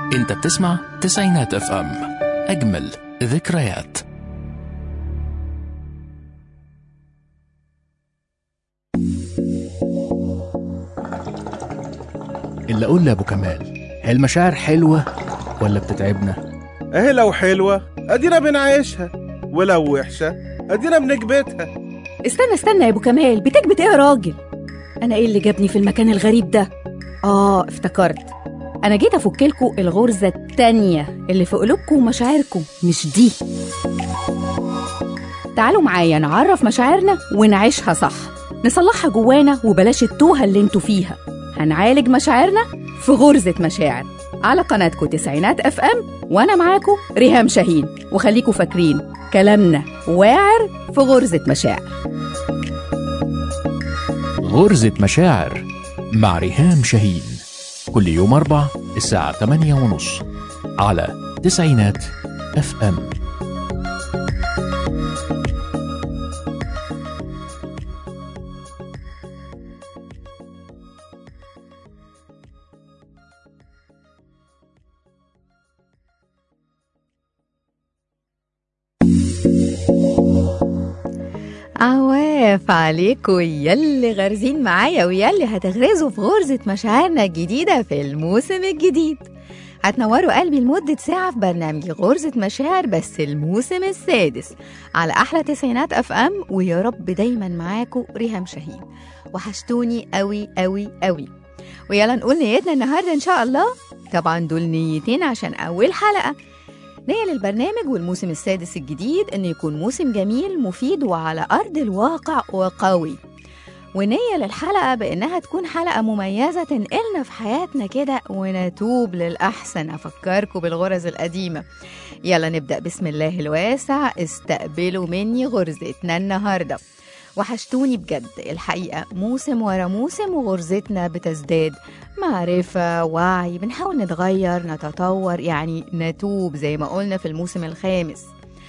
انت بتسمع تسعينات اف ام اجمل ذكريات اللي اقول لابو كمال هي المشاعر حلوه ولا بتتعبنا اهي لو حلوة ادينا بنعيشها ولو وحشة ادينا بنكبتها استنى استنى يا ابو كمال بتكبت ايه يا راجل انا ايه اللي جابني في المكان الغريب ده اه افتكرت انا جيت افكلكوا الغرزه التانية اللي في قلوبكم ومشاعركم مش دي تعالوا معايا نعرف مشاعرنا ونعيشها صح نصلحها جوانا وبلاش التوهه اللي انتوا فيها هنعالج مشاعرنا في غرزه مشاعر على قناتكم تسعينات اف ام وانا معاكم ريهام شاهين وخليكوا فاكرين كلامنا واعر في غرزه مشاعر غرزة مشاعر مع ريهام شاهين كل يوم أربع الساعة 8 ونص على تسعينات اف ام عواف عليكم يلي غارزين معايا ويلي هتغرزوا في غرزة مشاعرنا الجديدة في الموسم الجديد هتنوروا قلبي لمدة ساعة في برنامج غرزة مشاعر بس الموسم السادس على أحلى تسعينات أف أم ويا رب دايما معاكم ريهام شاهين وحشتوني قوي قوي قوي ويلا نقول نيتنا النهاردة إن شاء الله طبعا دول نيتين عشان أول حلقة نية للبرنامج والموسم السادس الجديد إنه يكون موسم جميل مفيد وعلى أرض الواقع وقوي ونية للحلقة بإنها تكون حلقة مميزة تنقلنا في حياتنا كده ونتوب للأحسن أفكركم بالغرز القديمة يلا نبدأ بسم الله الواسع استقبلوا مني غرزتنا النهاردة وحشتوني بجد الحقيقة موسم ورا موسم وغرزتنا بتزداد معرفة وعي بنحاول نتغير نتطور يعني نتوب زي ما قلنا في الموسم الخامس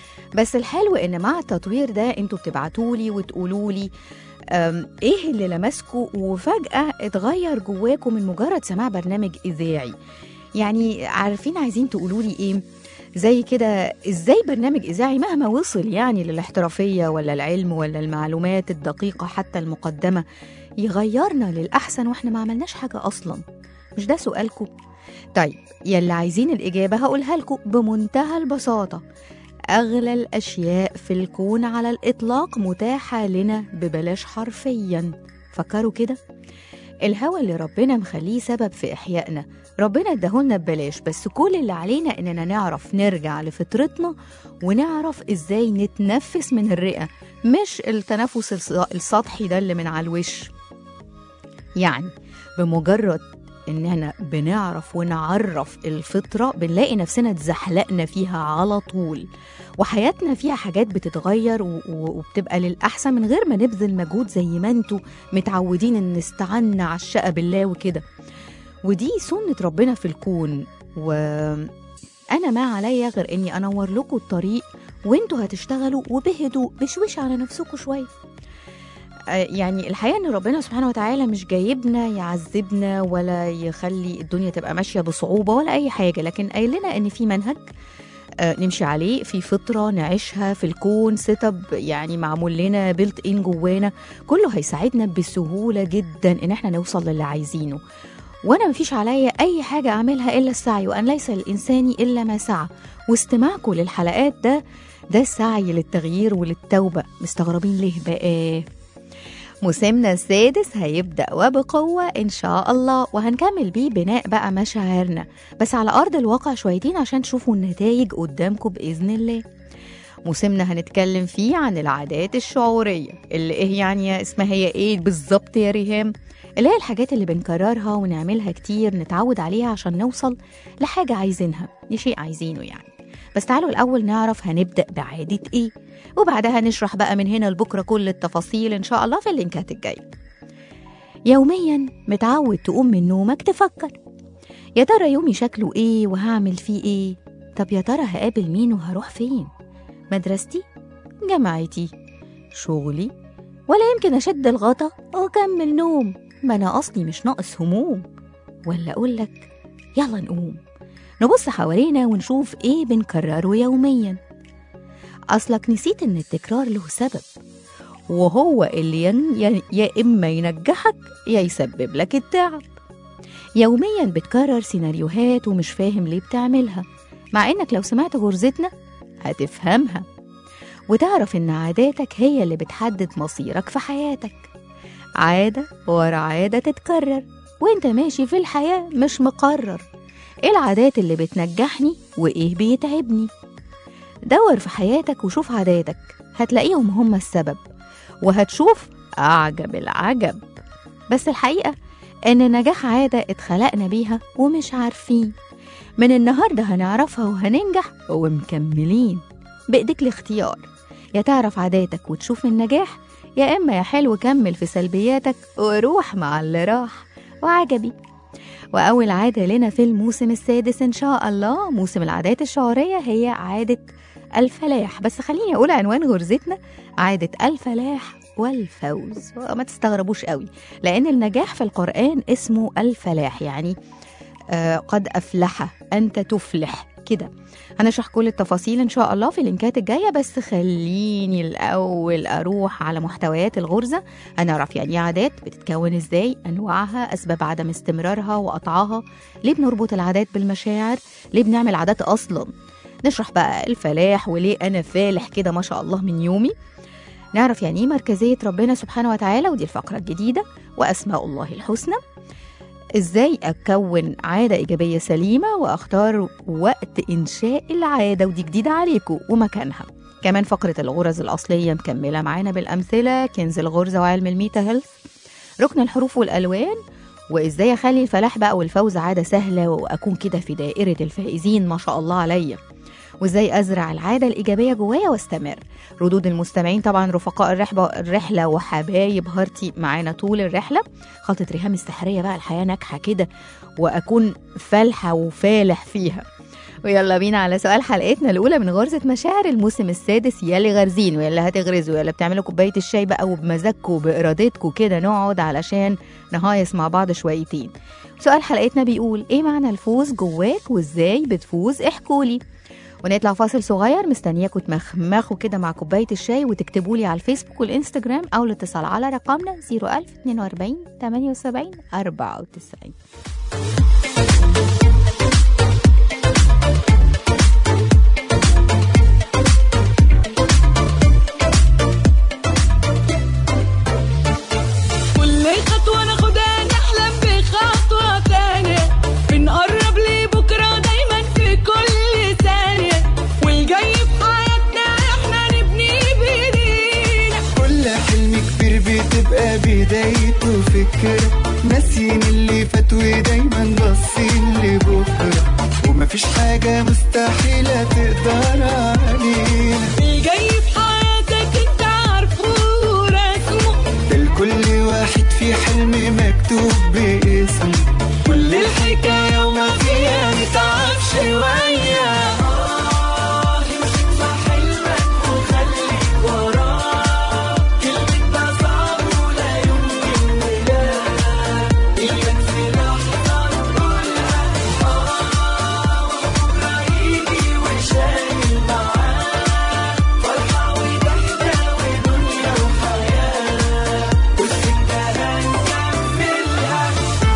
بس الحلو ان مع التطوير ده انتوا بتبعتولي وتقولولي أم، ايه اللي لمسكوا وفجأة اتغير جواكم من مجرد سماع برنامج اذاعي يعني عارفين عايزين تقولولي ايه زي كده ازاي برنامج اذاعي مهما وصل يعني للاحترافيه ولا العلم ولا المعلومات الدقيقه حتى المقدمه يغيرنا للاحسن واحنا ما عملناش حاجه اصلا مش ده سؤالكم طيب يلي عايزين الاجابه هقولها لكم بمنتهى البساطه اغلى الاشياء في الكون على الاطلاق متاحه لنا ببلاش حرفيا فكروا كده الهوى اللي ربنا مخليه سبب في إحيائنا ربنا اداهولنا ببلاش بس كل اللي علينا إننا نعرف نرجع لفطرتنا ونعرف إزاي نتنفس من الرئة مش التنفس الس- السطحي ده اللي من على الوش يعني بمجرد إننا بنعرف ونعرف الفطرة بنلاقي نفسنا اتزحلقنا فيها على طول وحياتنا فيها حاجات بتتغير و- و- وبتبقى للأحسن من غير ما نبذل مجهود زي ما انتوا متعودين ان نستعنا على الشقة بالله وكده ودي سنة ربنا في الكون وأنا ما عليا غير إني أنور لكم الطريق وانتوا هتشتغلوا وبهدوا بشويش على نفسكم شوية آه، يعني الحقيقة إن ربنا سبحانه وتعالى مش جايبنا يعذبنا ولا يخلي الدنيا تبقى ماشية بصعوبة ولا أي حاجة لكن قايل لنا إن في منهج آه، نمشي عليه في فطرة نعيشها في الكون سيت اب يعني معمول لنا بيلت ان جوانا كله هيساعدنا بسهولة جدا ان احنا نوصل للي عايزينه وانا مفيش عليا اي حاجة اعملها الا السعي وان ليس للانسان الا ما سعى واستماعكم للحلقات ده ده السعي للتغيير وللتوبة مستغربين ليه بقى موسمنا السادس هيبدأ وبقوة إن شاء الله وهنكمل بيه بناء بقى مشاعرنا بس على أرض الواقع شويتين عشان تشوفوا النتائج قدامكم بإذن الله موسمنا هنتكلم فيه عن العادات الشعورية اللي إيه يعني اسمها هي إيه بالظبط يا ريهام اللي هي الحاجات اللي بنكررها ونعملها كتير نتعود عليها عشان نوصل لحاجة عايزينها لشيء عايزينه يعني بس تعالوا الأول نعرف هنبدأ بعادة إيه وبعدها نشرح بقى من هنا لبكرة كل التفاصيل إن شاء الله في اللينكات الجاية يوميا متعود تقوم من نومك تفكر يا ترى يومي شكله إيه وهعمل فيه إيه طب يا ترى هقابل مين وهروح فين مدرستي جامعتي شغلي ولا يمكن أشد الغطا وأكمل نوم ما أنا أصلي مش ناقص هموم ولا أقولك يلا نقوم نبص حوالينا ونشوف إيه بنكرره يوميا أصلك نسيت إن التكرار له سبب وهو اللي ين... ي... يا إما ينجحك يا يسبب لك التعب يوميا بتكرر سيناريوهات ومش فاهم ليه بتعملها مع إنك لو سمعت غرزتنا هتفهمها وتعرف إن عاداتك هي اللي بتحدد مصيرك في حياتك عادة ورا عادة تتكرر وانت ماشي في الحياة مش مقرر ايه العادات اللي بتنجحني وايه بيتعبني دور في حياتك وشوف عاداتك هتلاقيهم هم السبب وهتشوف أعجب العجب بس الحقيقة إن نجاح عادة اتخلقنا بيها ومش عارفين من النهاردة هنعرفها وهننجح ومكملين بإيديك الاختيار يا تعرف عاداتك وتشوف النجاح يا إما يا حلو كمل في سلبياتك وروح مع اللي راح وعجبي وأول عادة لنا في الموسم السادس إن شاء الله موسم العادات الشعورية هي عادة الفلاح بس خليني أقول عنوان غرزتنا عادة الفلاح والفوز ما تستغربوش قوي لأن النجاح في القرآن اسمه الفلاح يعني آه قد أفلح أنت تفلح كده هنشرح كل التفاصيل إن شاء الله في اللينكات الجاية بس خليني الأول أروح على محتويات الغرزة هنعرف يعني إيه عادات بتتكون إزاي أنواعها أسباب عدم استمرارها وقطعها ليه بنربط العادات بالمشاعر ليه بنعمل عادات أصلا نشرح بقى الفلاح وليه أنا فالح كده ما شاء الله من يومي نعرف يعني ايه مركزية ربنا سبحانه وتعالى ودي الفقرة الجديدة وأسماء الله الحسنى ازاي اكون عاده ايجابيه سليمه واختار وقت انشاء العاده ودي جديده عليكم ومكانها كمان فقره الغرز الاصليه مكمله معانا بالامثله كنز الغرزه وعلم الميتا هيلث ركن الحروف والالوان وازاي اخلي الفلاح بقى والفوز عاده سهله واكون كده في دائره الفائزين ما شاء الله عليا وازاي ازرع العاده الايجابيه جوايا واستمر ردود المستمعين طبعا رفقاء الرحبة الرحله وحبايب هارتي معانا طول الرحله خلطه ريهام السحريه بقى الحياه ناجحه كده واكون فالحه وفالح فيها ويلا بينا على سؤال حلقتنا الاولى من غرزه مشاعر الموسم السادس يا اللي غارزين ويا اللي هتغرزوا يا اللي بتعملوا كوبايه الشاي بقى وبمزاجكم وبارادتكم كده نقعد علشان نهايص مع بعض شويتين سؤال حلقتنا بيقول ايه معنى الفوز جواك وازاي بتفوز احكولي ونطلع فاصل صغير مستنياكم تمخمخوا كده مع كوبايه الشاي وتكتبوا لي على الفيسبوك والانستجرام او الاتصال على رقمنا 01042 78 94 كل خطوة ناخدها نحلم بخطوة تانية بنقرب لبكرة دايما في كل ثانية والجاي في حياتنا احنا نبني بايدينا كل حلم كبير بتبقى بدايته فكرة ناسيين اللي فات ودايما باصين لبكرة ومفيش حاجة مستحيلة تقدر علينا الجاي في حياتك انت عارفه ورسمه ده لكل واحد في حلم مكتوب باسمه كل الحكاية وما فيها نتعب شوية آه، امشي في حلمك وخليك وراه كلمة ده صعب ولا يمكن ولا إياك في لحظة نقولها آه وبكرة يجي وشايل معاه فرحة وضحكة ودنيا وحياة والسكة هنكملها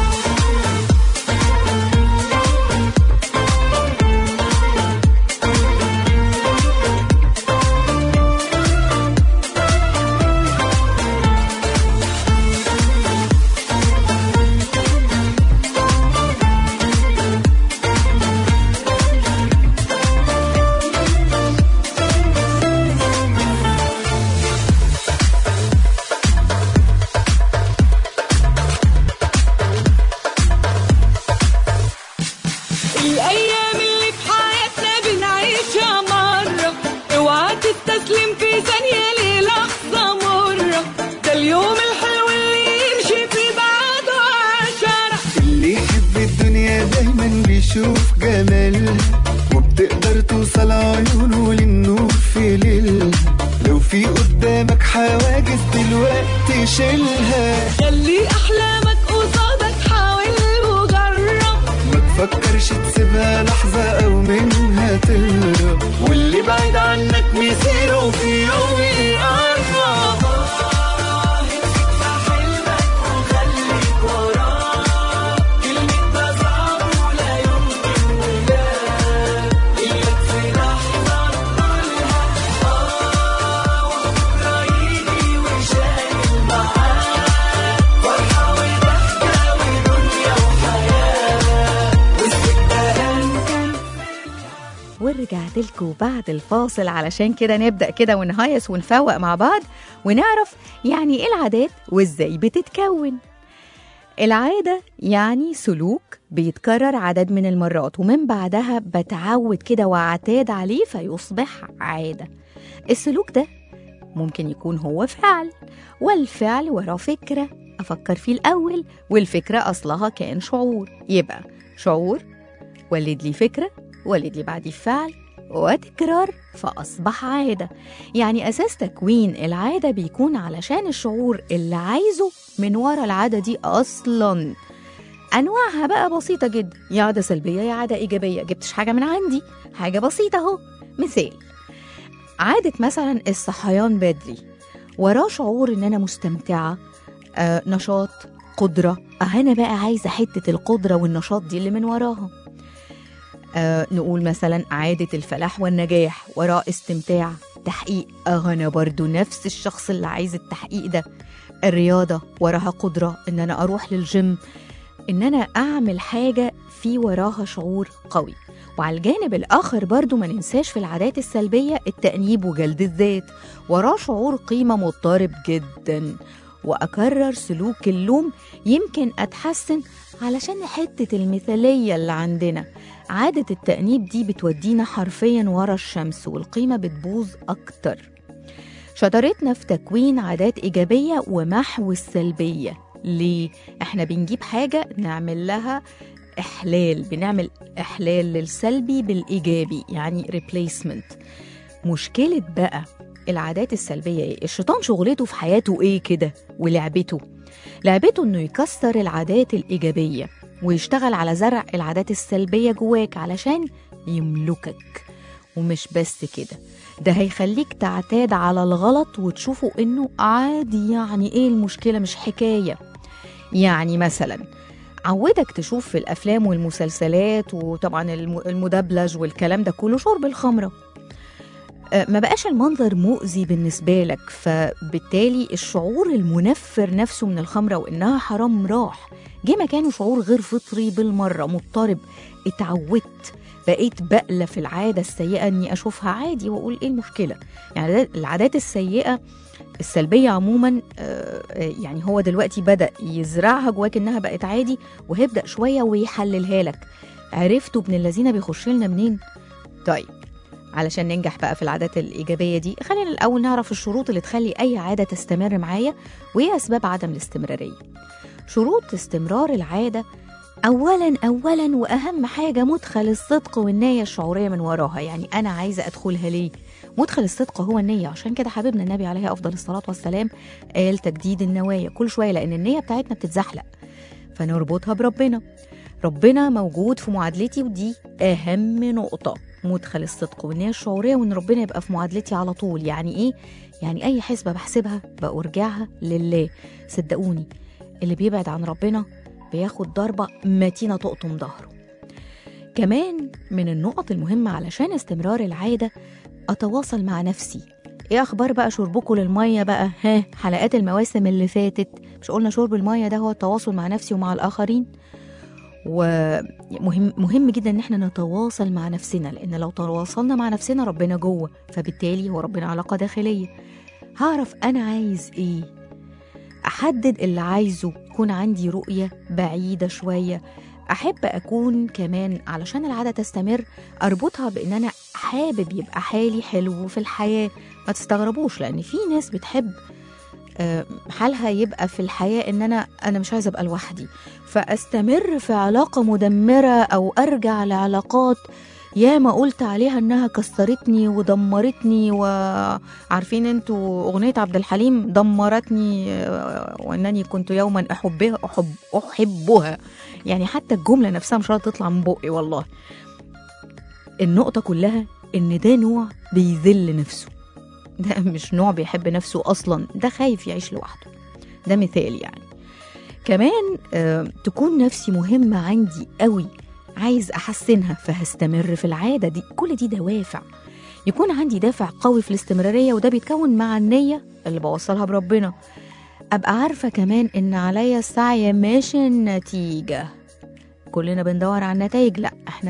الأيام اللي في حياتنا بنعيشها مرة اوعى تستسلم في ثانية للحظة مرة ده اليوم الحلو اللي يمشي في بعده عشرة اللي يحب الدنيا دايما بيشوف جمالها وبتقدر توصل عيونه للنور في ليلها لو في قدامك حواجز دلوقتي شيلها خلي أحلامك قصادك حاول وجرب ما تفكرش تسيبها لحظة ورجعت لكم بعد الفاصل علشان كده نبدأ كده ونهيص ونفوق مع بعض ونعرف يعني ايه العادات وازاي بتتكون العادة يعني سلوك بيتكرر عدد من المرات ومن بعدها بتعود كده واعتاد عليه فيصبح عادة السلوك ده ممكن يكون هو فعل والفعل وراه فكرة أفكر فيه الأول والفكرة أصلها كان شعور يبقى شعور ولد لي فكرة ولد لي بعديه فعل وتكرار فأصبح عادة يعني أساس تكوين العادة بيكون علشان الشعور اللي عايزه من ورا العادة دي أصلا أنواعها بقى بسيطة جدا يا عادة سلبية يا عادة إيجابية جبتش حاجة من عندي حاجة بسيطة أهو مثال عادة مثلا الصحيان بدري وراه شعور إن أنا مستمتعة آه نشاط قدرة أه أنا بقى عايزة حتة القدرة والنشاط دي اللي من وراها آه نقول مثلا عادة الفلاح والنجاح وراء استمتاع تحقيق آه أنا برضو نفس الشخص اللي عايز التحقيق ده الرياضة وراها قدرة إن أنا أروح للجيم إن أنا أعمل حاجة في وراها شعور قوي وعلى الجانب الآخر برضو ما ننساش في العادات السلبية التأنيب وجلد الذات وراه شعور قيمة مضطرب جدا وأكرر سلوك اللوم يمكن أتحسن علشان حتة المثالية اللي عندنا عادة التأنيب دي بتودينا حرفيا ورا الشمس والقيمة بتبوظ أكتر شطارتنا في تكوين عادات إيجابية ومحو السلبية ليه؟ احنا بنجيب حاجة نعمل لها إحلال بنعمل إحلال للسلبي بالإيجابي يعني replacement مشكلة بقى العادات السلبية إيه؟ الشيطان شغلته في حياته إيه كده ولعبته لعبته إنه يكسر العادات الإيجابية ويشتغل على زرع العادات السلبية جواك علشان يملكك ومش بس كده ده هيخليك تعتاد على الغلط وتشوفه إنه عادي يعني إيه المشكلة مش حكاية يعني مثلا عودك تشوف في الأفلام والمسلسلات وطبعا الم- المدبلج والكلام ده كله شرب الخمرة آه، ما بقاش المنظر مؤذي بالنسبة لك فبالتالي الشعور المنفر نفسه من الخمرة وإنها حرام راح جه مكانه شعور غير فطري بالمرة مضطرب اتعودت بقيت بألف العادة السيئة إني أشوفها عادي وأقول إيه المشكلة يعني ده- العادات السيئة السلبية عموما آه، آه، يعني هو دلوقتي بدأ يزرعها جواك إنها بقت عادي وهيبدأ شوية ويحللها لك عرفتوا ابن الذين بيخش لنا منين؟ طيب علشان ننجح بقى في العادات الإيجابية دي خلينا الأول نعرف الشروط اللي تخلي أي عادة تستمر معايا وإيه أسباب عدم الاستمرارية شروط استمرار العادة أولا أولا وأهم حاجة مدخل الصدق والنية الشعورية من وراها يعني أنا عايزة أدخلها ليه مدخل الصدق هو النية عشان كده حبيبنا النبي عليه أفضل الصلاة والسلام قال تجديد النوايا كل شوية لأن النية بتاعتنا بتتزحلق فنربطها بربنا ربنا موجود في معادلتي ودي أهم نقطة مدخل الصدق والنية الشعورية وإن ربنا يبقى في معادلتي على طول يعني إيه؟ يعني أي حسبة بحسبها بأرجعها لله صدقوني اللي بيبعد عن ربنا بياخد ضربة متينة تقطم ظهره كمان من النقط المهمة علشان استمرار العادة أتواصل مع نفسي ايه اخبار بقى شربكم للميه بقى ها حلقات المواسم اللي فاتت مش قلنا شرب الميه ده هو التواصل مع نفسي ومع الاخرين ومهم مهم جدا ان احنا نتواصل مع نفسنا لان لو تواصلنا مع نفسنا ربنا جوه فبالتالي هو ربنا علاقه داخليه هعرف انا عايز ايه احدد اللي عايزه يكون عندي رؤيه بعيده شويه احب اكون كمان علشان العاده تستمر اربطها بان انا حابب يبقى حالي حلو في الحياه ما تستغربوش لان في ناس بتحب آه، حالها يبقى في الحياه ان انا انا مش عايزه ابقى لوحدي فاستمر في علاقه مدمره او ارجع لعلاقات يا ما قلت عليها انها كسرتني ودمرتني وعارفين انتوا اغنيه عبد الحليم دمرتني آه، وانني كنت يوما احبها احب احبها يعني حتى الجمله نفسها مش راضيه تطلع من بقي والله النقطه كلها ان ده نوع بيذل نفسه ده مش نوع بيحب نفسه اصلا ده خايف يعيش لوحده ده مثال يعني كمان آه تكون نفسي مهمه عندي قوي عايز احسنها فهستمر في العاده دي كل دي دوافع يكون عندي دافع قوي في الاستمراريه وده بيتكون مع النيه اللي بوصلها بربنا ابقى عارفه كمان ان عليا السعي مش النتيجه كلنا بندور على النتائج لا احنا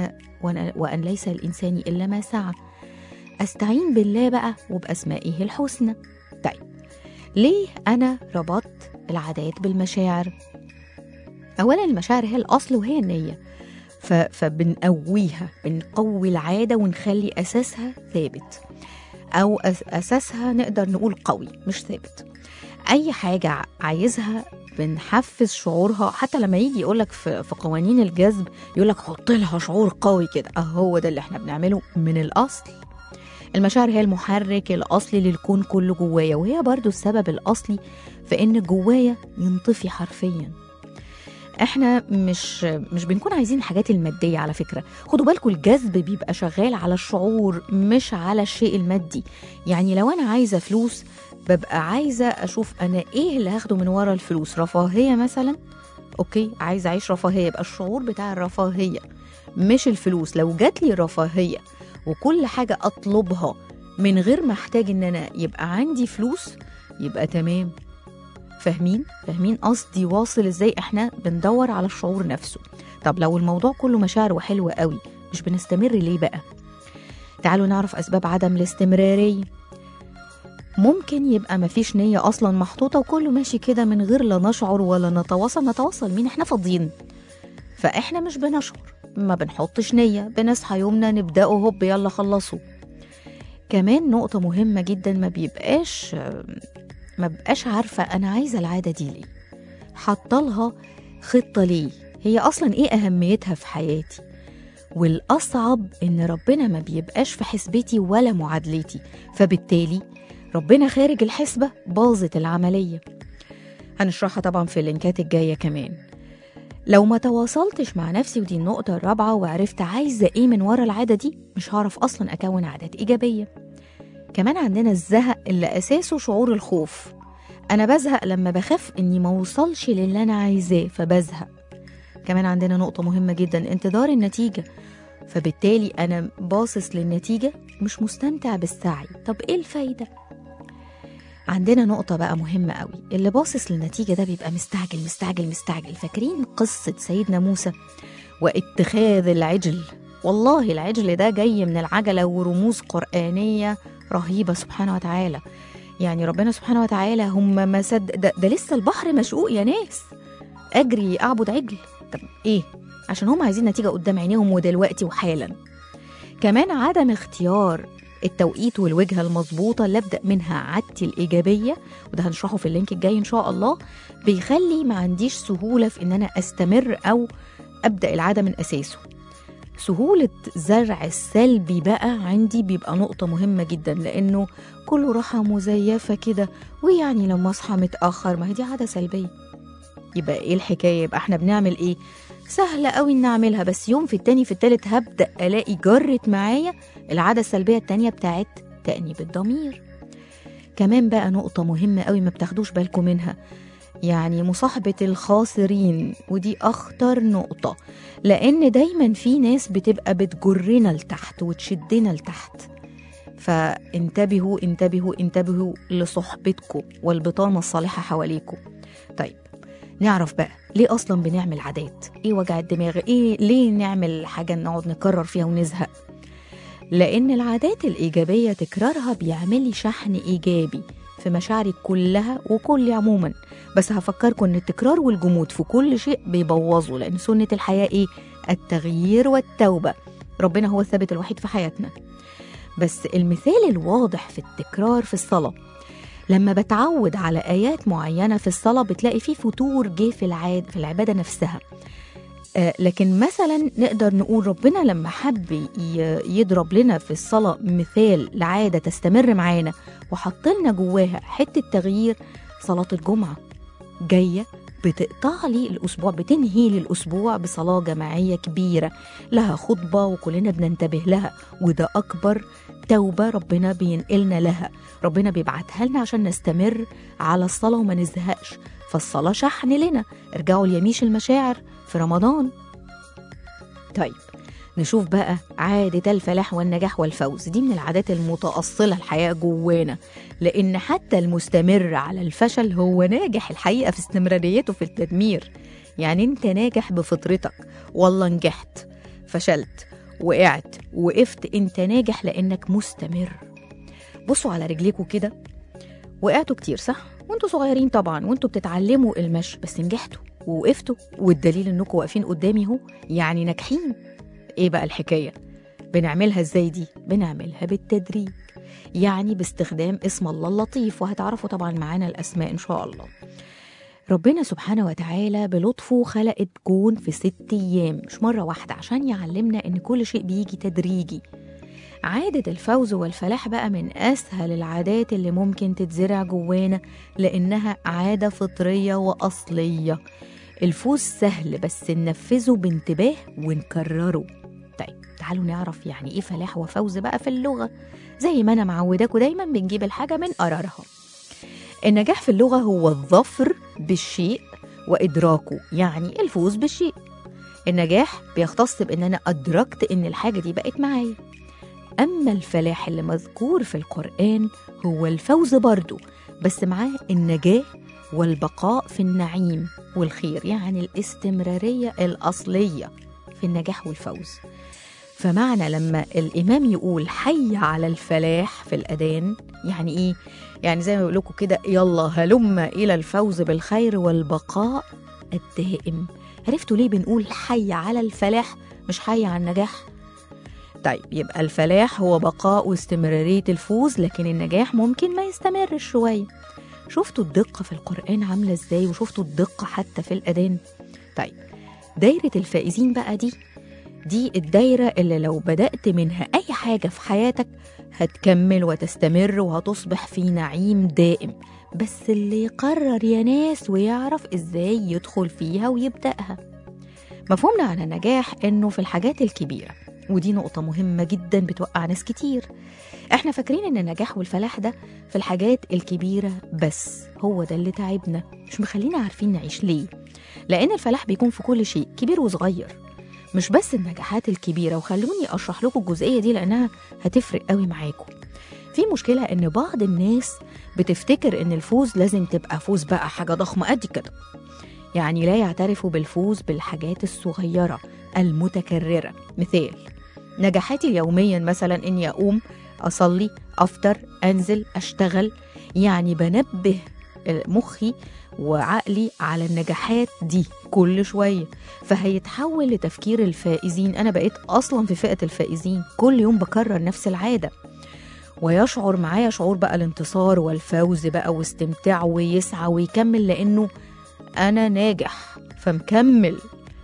وأن, وأن ليس الإنسان إلا ما سعى أستعين بالله بقى وبأسمائه الحسنى طيب ليه أنا ربطت العادات بالمشاعر أولا المشاعر هي الأصل وهي النية ف... فبنقويها بنقوي العادة ونخلي أساسها ثابت أو أس... أساسها نقدر نقول قوي مش ثابت أي حاجة ع- عايزها بنحفز شعورها حتى لما يجي يقولك في, في قوانين الجذب يقولك حط لها شعور قوي كده أهو ده اللي احنا بنعمله من الأصل المشاعر هي المحرك الأصلي للكون كله جوايا وهي برضو السبب الأصلي في إن جوايا ينطفي حرفيا احنا مش مش بنكون عايزين الحاجات الماديه على فكره خدوا بالكم الجذب بيبقى شغال على الشعور مش على الشيء المادي يعني لو انا عايزه فلوس ببقى عايزه اشوف انا ايه اللي هاخده من ورا الفلوس رفاهيه مثلا اوكي عايزه اعيش رفاهيه يبقى الشعور بتاع الرفاهيه مش الفلوس لو جات لي رفاهيه وكل حاجه اطلبها من غير ما احتاج ان انا يبقى عندي فلوس يبقى تمام فاهمين فاهمين قصدي واصل ازاي احنا بندور على الشعور نفسه طب لو الموضوع كله مشاعر وحلوة قوي مش بنستمر ليه بقى تعالوا نعرف اسباب عدم الاستمرارية ممكن يبقى مفيش نية أصلا محطوطة وكله ماشي كده من غير لا نشعر ولا نتواصل نتواصل مين احنا فاضيين فاحنا مش بنشعر ما بنحطش نية بنصحى يومنا نبدأه هوب يلا خلصوا كمان نقطة مهمة جدا ما بيبقاش ما بقاش عارفة أنا عايزة العادة دي ليه حاطلها خطة ليه هي أصلا إيه أهميتها في حياتي والأصعب إن ربنا ما بيبقاش في حسبتي ولا معادلتي فبالتالي ربنا خارج الحسبة باظت العملية هنشرحها طبعا في اللينكات الجاية كمان لو ما تواصلتش مع نفسي ودي النقطة الرابعة وعرفت عايزة إيه من ورا العادة دي مش هعرف أصلا أكون عادات إيجابية كمان عندنا الزهق اللي أساسه شعور الخوف أنا بزهق لما بخاف إني موصلش للي أنا عايزاه فبزهق كمان عندنا نقطة مهمة جدا انتظار النتيجة فبالتالي أنا باصص للنتيجة مش مستمتع بالسعي طب إيه الفايدة؟ عندنا نقطة بقى مهمة قوي اللي باصص للنتيجة ده بيبقى مستعجل مستعجل مستعجل فاكرين قصة سيدنا موسى واتخاذ العجل والله العجل ده جاي من العجلة ورموز قرآنية رهيبة سبحانه وتعالى يعني ربنا سبحانه وتعالى هم ما صد ده, ده لسه البحر مشقوق يا ناس أجري أعبد عجل طب إيه عشان هم عايزين نتيجة قدام عينيهم ودلوقتي وحالا كمان عدم اختيار التوقيت والوجهة المظبوطة اللي أبدأ منها عادتي الإيجابية وده هنشرحه في اللينك الجاي إن شاء الله بيخلي ما عنديش سهولة في إن أنا أستمر أو أبدأ العادة من أساسه سهولة زرع السلبي بقى عندي بيبقى نقطة مهمة جدا لأنه كله راحة مزيفة كده ويعني لما أصحى متأخر ما هي دي عادة سلبية يبقى إيه الحكاية يبقى إحنا بنعمل إيه سهلة قوي إن أعملها بس يوم في التاني في التالت هبدأ ألاقي جرت معايا العادة السلبية التانية بتاعت تأنيب الضمير كمان بقى نقطة مهمة قوي ما بتاخدوش بالكم منها يعني مصاحبة الخاسرين ودي أخطر نقطة لأن دايما في ناس بتبقى بتجرنا لتحت وتشدنا لتحت فانتبهوا انتبهوا انتبهوا لصحبتكم والبطانة الصالحة حواليكم طيب نعرف بقى ليه أصلا بنعمل عادات إيه وجع الدماغ إيه ليه نعمل حاجة نقعد نكرر فيها ونزهق لأن العادات الإيجابية تكرارها بيعمل لي شحن إيجابي في مشاعري كلها وكل عموما بس هفكركم ان التكرار والجمود في كل شيء بيبوظوا لان سنه الحياه ايه التغيير والتوبه ربنا هو الثابت الوحيد في حياتنا بس المثال الواضح في التكرار في الصلاه لما بتعود على ايات معينه في الصلاه بتلاقي في فتور جه في العاد في العباده نفسها آه لكن مثلا نقدر نقول ربنا لما حب ي- يضرب لنا في الصلاة مثال لعادة تستمر معانا وحط لنا جواها حتة تغيير صلاة الجمعة جاية بتقطع لي الأسبوع بتنهي لي الأسبوع بصلاة جماعية كبيرة لها خطبة وكلنا بننتبه لها وده أكبر توبة ربنا بينقلنا لها ربنا بيبعتها لنا عشان نستمر على الصلاة وما نزهقش فالصلاة شحن لنا ارجعوا ليميش المشاعر في رمضان طيب نشوف بقى عادة الفلاح والنجاح والفوز دي من العادات المتأصلة الحقيقة جوانا لأن حتى المستمر على الفشل هو ناجح الحقيقة في استمراريته في التدمير يعني انت ناجح بفطرتك والله نجحت فشلت وقعت وقفت انت ناجح لانك مستمر بصوا على رجليكوا كده وقعتوا كتير صح وانتوا صغيرين طبعا وانتوا بتتعلموا المشي بس نجحتوا ووقفتوا والدليل انكم واقفين قدامي اهو يعني ناجحين ايه بقى الحكايه بنعملها ازاي دي بنعملها بالتدريج يعني باستخدام اسم الله اللطيف وهتعرفوا طبعا معانا الاسماء ان شاء الله ربنا سبحانه وتعالى بلطفه خلق الكون في ست ايام مش مره واحده عشان يعلمنا ان كل شيء بيجي تدريجي عادة الفوز والفلاح بقى من أسهل العادات اللي ممكن تتزرع جوانا لأنها عادة فطرية وأصلية الفوز سهل بس ننفذه بانتباه ونكرره طيب تعالوا نعرف يعني إيه فلاح وفوز بقى في اللغة زي ما أنا معوداكوا دايما بنجيب الحاجة من قرارها النجاح في اللغة هو الظفر بالشيء وإدراكه يعني الفوز بالشيء النجاح بيختص بإن أنا أدركت إن الحاجة دي بقت معايا أما الفلاح اللي مذكور في القرآن هو الفوز برضه بس معاه النجاة والبقاء في النعيم والخير يعني الاستمرارية الأصلية في النجاح والفوز فمعنى لما الإمام يقول حي على الفلاح في الأذان يعني إيه؟ يعني زي ما بيقول لكم كده يلا هلم إلى الفوز بالخير والبقاء الدائم عرفتوا ليه بنقول حي على الفلاح مش حي على النجاح؟ طيب يبقى الفلاح هو بقاء واستمرارية الفوز لكن النجاح ممكن ما يستمرش شوية شفتوا الدقة في القرآن عاملة ازاي وشفتوا الدقة حتى في الأذان طيب دايرة الفائزين بقى دي دي الدايرة اللي لو بدأت منها أي حاجة في حياتك هتكمل وتستمر وهتصبح في نعيم دائم بس اللي يقرر يا ناس ويعرف ازاي يدخل فيها ويبدأها مفهومنا عن النجاح انه في الحاجات الكبيره ودي نقطة مهمة جدا بتوقع ناس كتير احنا فاكرين ان النجاح والفلاح ده في الحاجات الكبيرة بس هو ده اللي تعبنا مش مخلينا عارفين نعيش ليه لان الفلاح بيكون في كل شيء كبير وصغير مش بس النجاحات الكبيرة وخلوني اشرح لكم الجزئية دي لانها هتفرق قوي معاكم في مشكلة ان بعض الناس بتفتكر ان الفوز لازم تبقى فوز بقى حاجة ضخمة قد كده يعني لا يعترفوا بالفوز بالحاجات الصغيرة المتكررة مثال نجاحاتي يوميا مثلا اني اقوم اصلي افطر انزل اشتغل يعني بنبه مخي وعقلي على النجاحات دي كل شوية فهيتحول لتفكير الفائزين أنا بقيت أصلا في فئة الفائزين كل يوم بكرر نفس العادة ويشعر معايا شعور بقى الانتصار والفوز بقى واستمتاع ويسعى ويكمل لأنه أنا ناجح فمكمل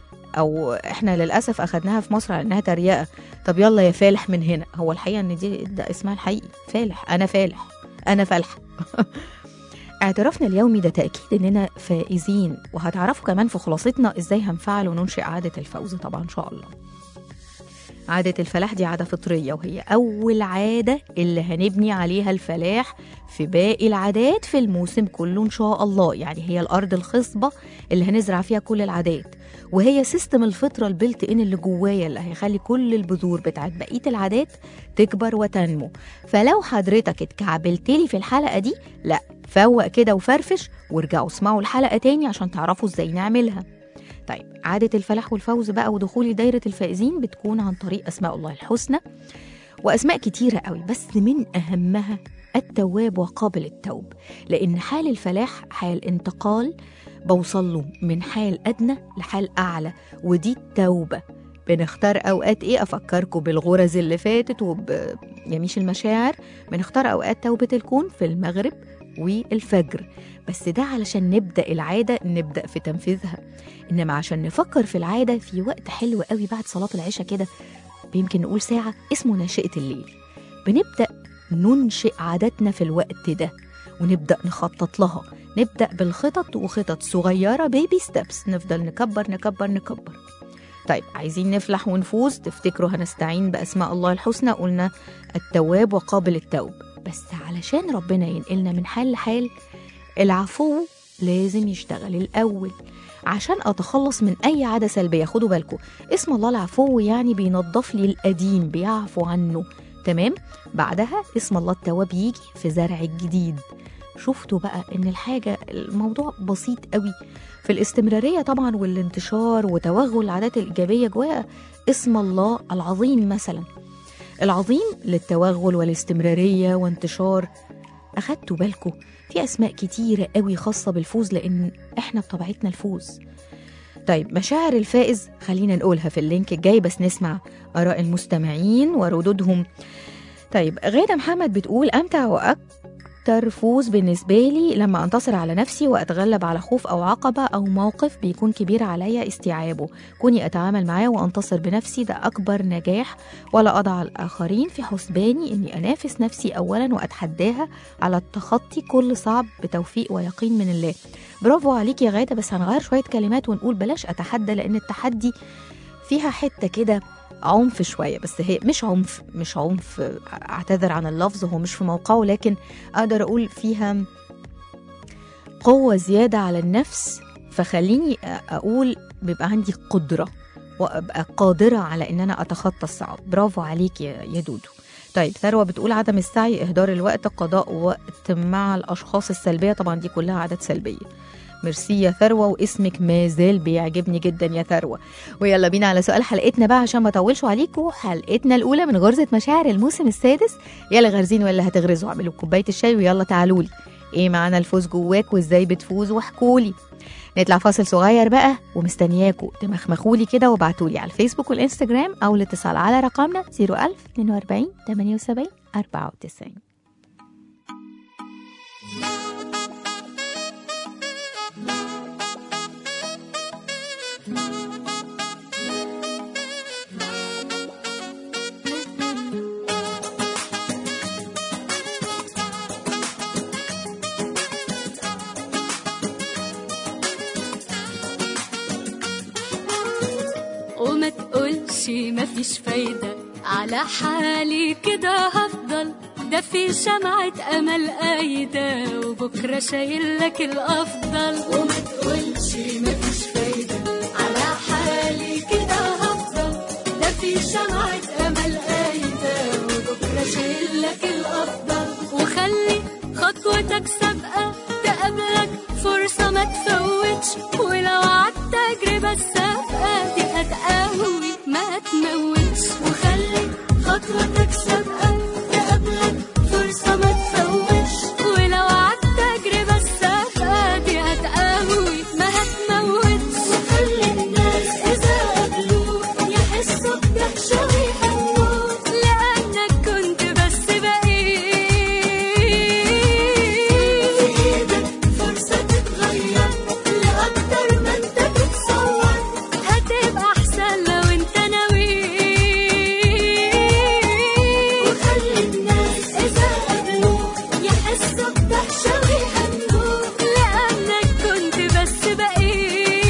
او احنا للاسف اخدناها في مصر على انها تريقه طب يلا يا فالح من هنا هو الحقيقه ان دي ده اسمها الحقيقي فالح انا فالح انا فالح اعترافنا اليومي ده تاكيد اننا فائزين وهتعرفوا كمان في خلاصتنا ازاي هنفعل وننشئ عاده الفوز طبعا ان شاء الله عادة الفلاح دي عادة فطرية وهي أول عادة اللي هنبني عليها الفلاح في باقي العادات في الموسم كله إن شاء الله يعني هي الأرض الخصبة اللي هنزرع فيها كل العادات وهي سيستم الفطرة البلت إن اللي جوايا اللي هيخلي كل البذور بتاعت بقية العادات تكبر وتنمو فلو حضرتك اتكعبلتلي في الحلقة دي لا فوق كده وفرفش وارجعوا اسمعوا الحلقة تاني عشان تعرفوا ازاي نعملها طيب عادة الفلاح والفوز بقى ودخولي دايرة الفائزين بتكون عن طريق أسماء الله الحسنى وأسماء كتيرة قوي بس من أهمها التواب وقابل التوب لأن حال الفلاح حال انتقال بوصل له من حال أدنى لحال أعلى ودي التوبة بنختار أوقات إيه أفكركم بالغرز اللي فاتت وبيميش المشاعر بنختار أوقات توبة الكون في المغرب والفجر بس ده علشان نبدأ العادة نبدأ في تنفيذها إنما عشان نفكر في العادة في وقت حلو قوي بعد صلاة العشاء كده يمكن نقول ساعة اسمه ناشئة الليل بنبدأ ننشئ عاداتنا في الوقت ده ونبدأ نخطط لها نبدأ بالخطط وخطط صغيرة بيبي ستيبس نفضل نكبر نكبر نكبر طيب عايزين نفلح ونفوز تفتكروا هنستعين بأسماء الله الحسنى قلنا التواب وقابل التوب بس علشان ربنا ينقلنا من حال لحال العفو لازم يشتغل الأول عشان أتخلص من أي عادة سلبية خدوا بالكم اسم الله العفو يعني بينظف لي القديم بيعفو عنه تمام بعدها اسم الله التواب يجي في زرع الجديد شفتوا بقى ان الحاجة الموضوع بسيط قوي في الاستمرارية طبعا والانتشار وتوغل العادات الإيجابية جواها اسم الله العظيم مثلا العظيم للتوغل والاستمرارية وانتشار أخدتوا بالكم في أسماء كتيرة قوي خاصة بالفوز لأن إحنا بطبيعتنا الفوز طيب مشاعر الفائز خلينا نقولها في اللينك الجاي بس نسمع آراء المستمعين وردودهم طيب غادة محمد بتقول أمتع وأكتر فوز بالنسبة لي لما أنتصر على نفسي وأتغلب على خوف أو عقبة أو موقف بيكون كبير عليا استيعابه كوني أتعامل معاه وأنتصر بنفسي ده أكبر نجاح ولا أضع الآخرين في حسباني إني أنافس نفسي أولا وأتحداها على التخطي كل صعب بتوفيق ويقين من الله برافو عليك يا غادة بس هنغير شوية كلمات ونقول بلاش أتحدى لأن التحدي فيها حتة كده عنف شوية بس هي مش عنف مش عنف اعتذر عن اللفظ هو مش في موقعه لكن اقدر اقول فيها قوة زيادة على النفس فخليني اقول بيبقى عندي قدرة وابقى قادرة على ان انا اتخطى الصعب برافو عليك يا يا دودو طيب ثروة بتقول عدم السعي إهدار الوقت قضاء وقت مع الأشخاص السلبية طبعا دي كلها عادات سلبية ميرسي يا ثروة واسمك ما زال بيعجبني جدا يا ثروة ويلا بينا على سؤال حلقتنا بقى عشان ما اطولش عليكم حلقتنا الأولى من غرزة مشاعر الموسم السادس يلا غارزين ولا هتغرزوا اعملوا كوباية الشاي ويلا تعالوا لي ايه معنى الفوز جواك وازاي بتفوز واحكولي نطلع فاصل صغير بقى ومستنياكوا تمخمخولي كده وابعتولي على الفيسبوك والانستجرام او الاتصال على رقمنا 01000 42 78 94 وما تقولش مفيش فايدة على حالي كده هفضل ده في شمعة أمل قايدة وبكرة شايل لك الأفضل وما تقولش مفيش فايدة على حالي كده هفضل ده في شمعة أمل قايدة وبكرة شايل لك الأفضل وخلي خطوتك سابقة تقابلك فرصة ما تفوتش ولو عدت تجربة السابقة دي هتقوي ما تموتش وخلي خطوتك سابقة تقابلك فرصة ما تفوتش ولو عدت تجربة السابقة دي هتقوي ما هتموتش وخلي الناس إذا قابلوك يحسوا بدهشة ويهنوك لأنك كنت بس بقيت في إيدك فرصة تتغير لأكتر ما أنت تتصور هتبقى أحسن لو أنت ناوي وخلي الناس إذا قابلوك يحسوا بدهشة ويهنوك لأنك كنت بس بقيت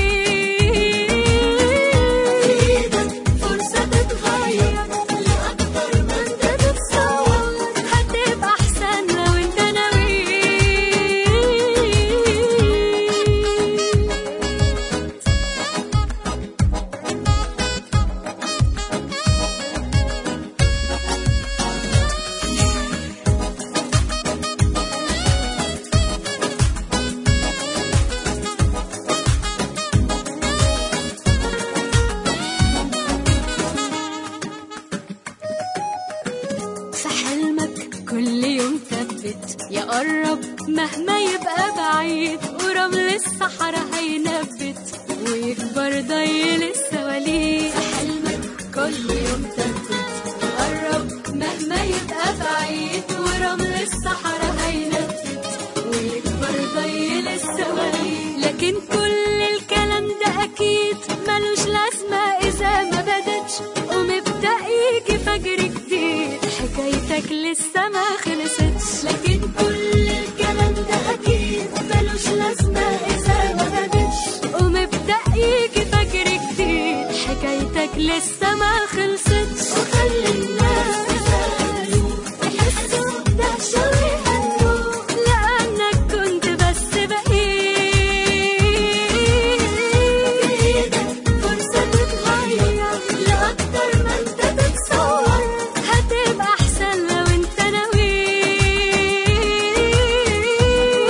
في إيدك فرصة تتغير لأكتر ما أنت تتصور هتبقى أحسن لو أنت ناوي في حلمك كل يوم ثبت يقرب مهما يبقى بعيد ورمل الصحراء هينبت ويكبر ضيل السواليف في حلمك كل يوم ثبت يقرب مهما يبقى بعيد ورمل الصحراء هينبت ويكبر ضيل السواليف لكن كل الكلام ده اكيد ملوش لازمه اذا ما بدتش ومبدا يجي فجر جديد حكايتك لسه ما خلصتش لكن كل الكلام ده اكيد ملوش لازمه اذا ما بدتش ومبدا يجي فجر جديد حكايتك لسه ما خلصتش وخلي الناس يسألوك يحسوا بدهشة ويهنوك لأنك كنت بس بقيت بإيدك فرصة تتغير لأكتر ما أنت تتصور هتبقى أحسن لو أنت ناوي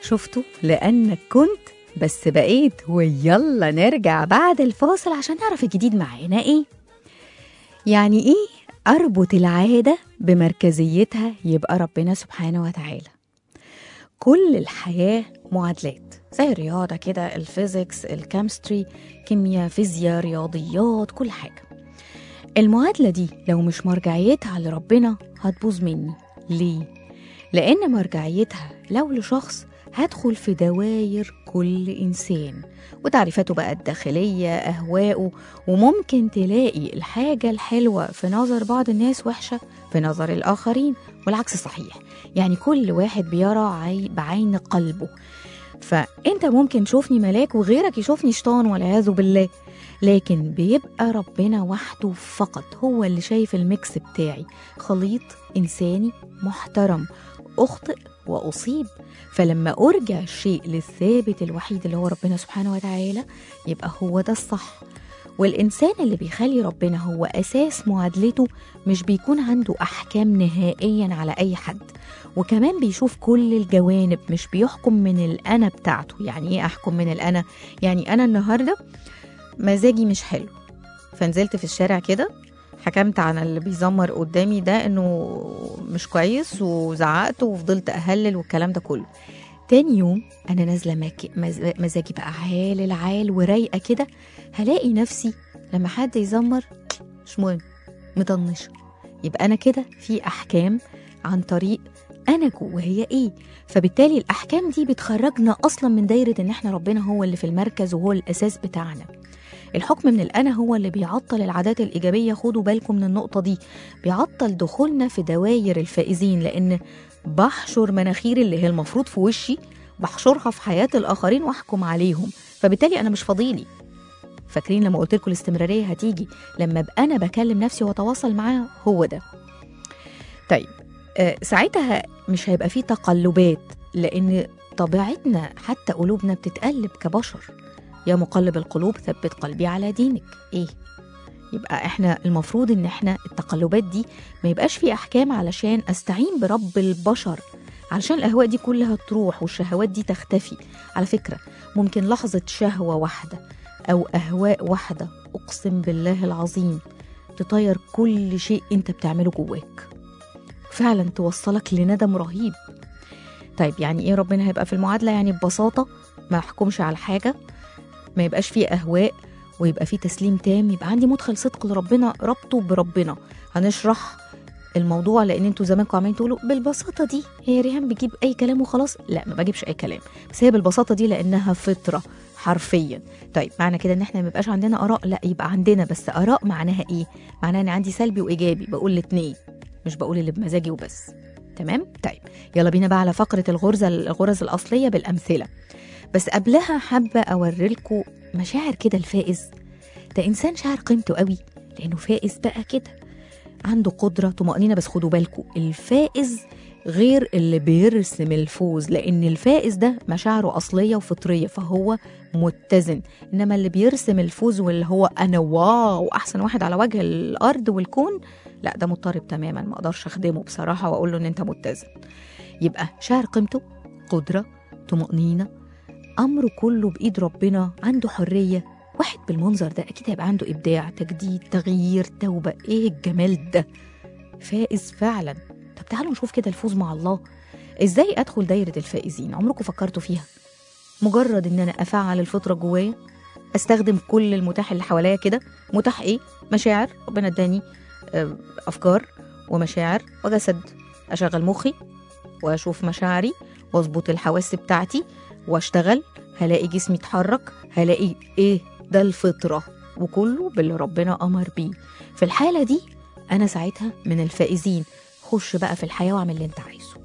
شفتوا لأنك كنت بس بقيت ويلا نرجع بعد الفاصل عشان نعرف الجديد معانا ايه يعني ايه اربط العادة بمركزيتها يبقى ربنا سبحانه وتعالى كل الحياة معادلات زي الرياضة كده الفيزيكس الكيمستري كيمياء فيزياء رياضيات كل حاجة المعادلة دي لو مش مرجعيتها لربنا هتبوظ مني ليه؟ لأن مرجعيتها لو لشخص هدخل في دواير كل إنسان وتعريفاته بقى الداخلية أهواءه وممكن تلاقي الحاجة الحلوة في نظر بعض الناس وحشة في نظر الآخرين والعكس صحيح يعني كل واحد بيرى عي- بعين قلبه فأنت ممكن تشوفني ملاك وغيرك يشوفني شيطان والعياذ بالله لكن بيبقى ربنا وحده فقط هو اللي شايف الميكس بتاعي خليط إنساني محترم أخطئ وأصيب فلما أرجع الشيء للثابت الوحيد اللي هو ربنا سبحانه وتعالى يبقى هو ده الصح والإنسان اللي بيخلي ربنا هو أساس معادلته مش بيكون عنده أحكام نهائيا على أي حد وكمان بيشوف كل الجوانب مش بيحكم من الأنا بتاعته يعني إيه أحكم من الأنا؟ يعني أنا النهاردة مزاجي مش حلو فنزلت في الشارع كده حكمت على اللي بيزمر قدامي ده انه مش كويس وزعقت وفضلت اهلل والكلام ده كله تاني يوم انا نازله مك... مز... مزاجي بقى عال العال ورايقه كده هلاقي نفسي لما حد يزمر مش مهم مطنشه يبقى انا كده في احكام عن طريق انا جوايا ايه فبالتالي الاحكام دي بتخرجنا اصلا من دايره ان احنا ربنا هو اللي في المركز وهو الاساس بتاعنا الحكم من الأنا هو اللي بيعطل العادات الإيجابية خدوا بالكم من النقطة دي بيعطل دخولنا في دواير الفائزين لأن بحشر مناخير اللي هي المفروض في وشي بحشرها في حياة الآخرين وأحكم عليهم فبالتالي أنا مش فاضيلي فاكرين لما قلت لكم الاستمرارية هتيجي لما أبقى أنا بكلم نفسي وأتواصل معاها هو ده طيب آه ساعتها مش هيبقى فيه تقلبات لأن طبيعتنا حتى قلوبنا بتتقلب كبشر يا مقلب القلوب ثبت قلبي على دينك ايه يبقى احنا المفروض ان احنا التقلبات دي ما يبقاش في احكام علشان استعين برب البشر علشان الاهواء دي كلها تروح والشهوات دي تختفي على فكره ممكن لحظه شهوه واحده او اهواء واحده اقسم بالله العظيم تطير كل شيء انت بتعمله جواك فعلا توصلك لندم رهيب طيب يعني ايه ربنا هيبقى في المعادله يعني ببساطه ما احكمش على حاجه ما يبقاش فيه اهواء ويبقى فيه تسليم تام يبقى عندي مدخل صدق لربنا ربطه بربنا هنشرح الموضوع لان انتوا زمانكم عمالين تقولوا بالبساطه دي هي ريهام بتجيب اي كلام وخلاص لا ما بجيبش اي كلام بس هي بالبساطه دي لانها فطره حرفيا طيب معنى كده ان احنا ما يبقاش عندنا اراء لا يبقى عندنا بس اراء معناها ايه معناها ان عندي سلبي وايجابي بقول الاثنين مش بقول اللي بمزاجي وبس تمام طيب يلا بينا بقى على فقره الغرزه الغرز الاصليه بالامثله بس قبلها حابة أوريلكوا مشاعر كده الفائز ده إنسان شاعر قيمته قوي لأنه فائز بقى كده عنده قدرة طمأنينة بس خدوا بالكوا الفائز غير اللي بيرسم الفوز لأن الفائز ده مشاعره أصلية وفطرية فهو متزن إنما اللي بيرسم الفوز واللي هو أنا واو أحسن واحد على وجه الأرض والكون لا ده مضطرب تماما ما أقدرش أخدمه بصراحة وأقول له إن أنت متزن يبقى شاعر قيمته قدرة طمأنينة أمره كله بإيد ربنا عنده حرية واحد بالمنظر ده أكيد هيبقى عنده إبداع تجديد تغيير توبة إيه الجمال ده فائز فعلا طب تعالوا نشوف كده الفوز مع الله إزاي أدخل دايرة الفائزين عمركم فكرتوا فيها مجرد إن أنا أفعل الفطرة جوايا أستخدم كل المتاح اللي حواليا كده متاح إيه مشاعر ربنا اداني آه، أفكار ومشاعر وجسد أشغل مخي وأشوف مشاعري وأظبط الحواس بتاعتي واشتغل هلاقي جسمي اتحرك هلاقي ايه ده الفطرة وكله باللي ربنا أمر بيه في الحالة دي أنا ساعتها من الفائزين خش بقى في الحياة واعمل اللي انت عايزه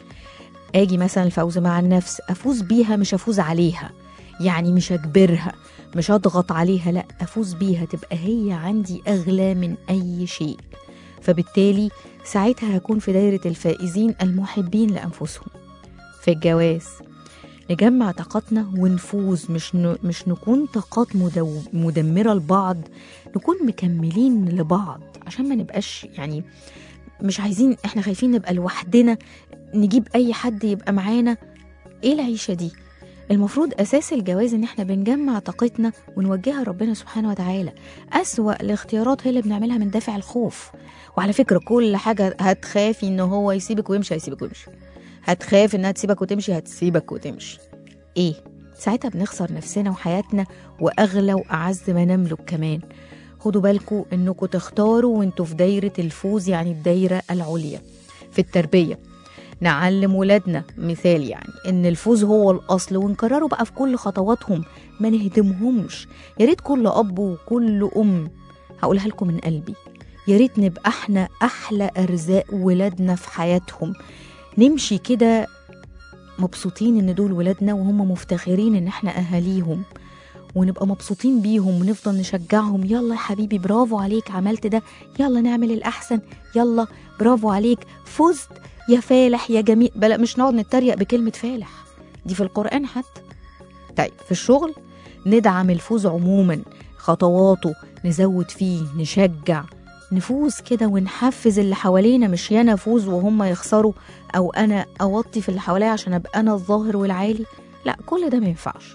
اجي مثلا الفوز مع النفس افوز بيها مش افوز عليها يعني مش اجبرها مش اضغط عليها لا افوز بيها تبقى هي عندي اغلى من اي شيء فبالتالي ساعتها هكون في دايرة الفائزين المحبين لأنفسهم في الجواز نجمع طاقاتنا ونفوز مش ن... مش نكون طاقات مدو... مدمرة لبعض نكون مكملين لبعض عشان ما نبقاش يعني مش عايزين احنا خايفين نبقى لوحدنا نجيب اي حد يبقى معانا ايه العيشه دي المفروض اساس الجواز ان احنا بنجمع طاقتنا ونوجهها ربنا سبحانه وتعالى اسوا الاختيارات هي اللي بنعملها من دافع الخوف وعلى فكره كل حاجه هتخافي ان هو يسيبك ويمشي هيسيبك ويمشي هتخاف انها تسيبك وتمشي هتسيبك وتمشي ايه ساعتها بنخسر نفسنا وحياتنا واغلى واعز ما نملك كمان خدوا بالكم انكم تختاروا وانتوا في دايره الفوز يعني الدايره العليا في التربيه نعلم ولادنا مثال يعني ان الفوز هو الاصل ونكرره بقى في كل خطواتهم ما نهدمهمش يا ريت كل اب وكل ام هقولها لكم من قلبي يا ريت نبقى احنا احلى ارزاق ولادنا في حياتهم نمشي كده مبسوطين ان دول ولادنا وهم مفتخرين ان احنا اهاليهم ونبقى مبسوطين بيهم ونفضل نشجعهم يلا يا حبيبي برافو عليك عملت ده يلا نعمل الأحسن يلا برافو عليك فزت يا فالح يا جميل بلا مش نقعد نتريق بكلمة فالح دي في القرآن حتى طيب في الشغل ندعم الفوز عموما خطواته نزود فيه نشجع نفوز كده ونحفز اللي حوالينا مش يانا افوز وهم يخسروا او انا اوطي في اللي حواليا عشان ابقى انا الظاهر والعالي لا كل ده ما ينفعش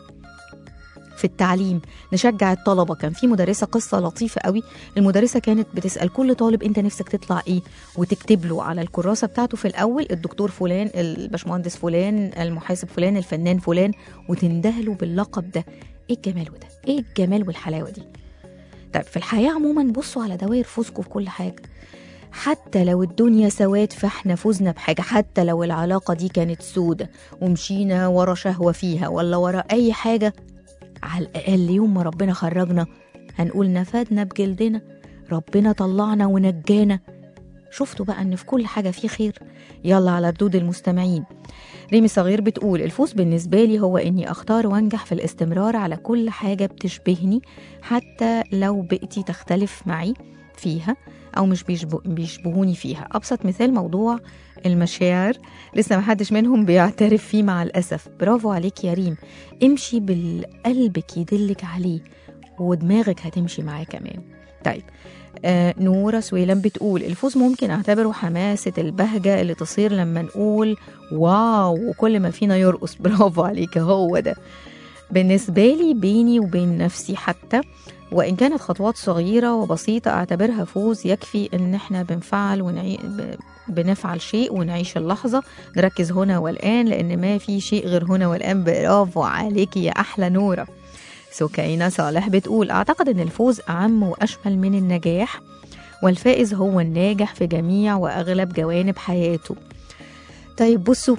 في التعليم نشجع الطلبه كان في مدرسه قصه لطيفه قوي المدرسه كانت بتسال كل طالب انت نفسك تطلع ايه وتكتب له على الكراسه بتاعته في الاول الدكتور فلان الباشمهندس فلان المحاسب فلان الفنان فلان وتندهله باللقب ده ايه الجمال ده ايه الجمال والحلاوه دي طيب في الحياه عموما بصوا على دوائر فوزكم في كل حاجه حتى لو الدنيا سواد فاحنا فزنا بحاجة حتى لو العلاقة دي كانت سودة ومشينا ورا شهوة فيها ولا ورا أي حاجة على الأقل يوم ما ربنا خرجنا هنقول نفدنا بجلدنا ربنا طلعنا ونجانا شفتوا بقى ان في كل حاجة في خير يلا على ردود المستمعين ريمي صغير بتقول الفوز بالنسبة لي هو اني اختار وانجح في الاستمرار على كل حاجة بتشبهني حتى لو بقتي تختلف معي فيها او مش بيشبه بيشبهوني فيها ابسط مثال موضوع المشاعر لسه ما حدش منهم بيعترف فيه مع الاسف برافو عليك يا ريم امشي بالقلبك يدلك عليه ودماغك هتمشي معاه كمان طيب آه نورة سويلم بتقول الفوز ممكن اعتبره حماسة البهجة اللي تصير لما نقول واو وكل ما فينا يرقص برافو عليك هو ده بالنسبة لي بيني وبين نفسي حتى وإن كانت خطوات صغيرة وبسيطة أعتبرها فوز يكفي إن إحنا بنفعل ونعي... ب... بنفعل شيء ونعيش اللحظة نركز هنا والآن لأن ما في شيء غير هنا والآن برافو عليكي يا أحلى نورة سكينة صالح بتقول أعتقد أن الفوز أعم وأشمل من النجاح والفائز هو الناجح في جميع وأغلب جوانب حياته طيب بصوا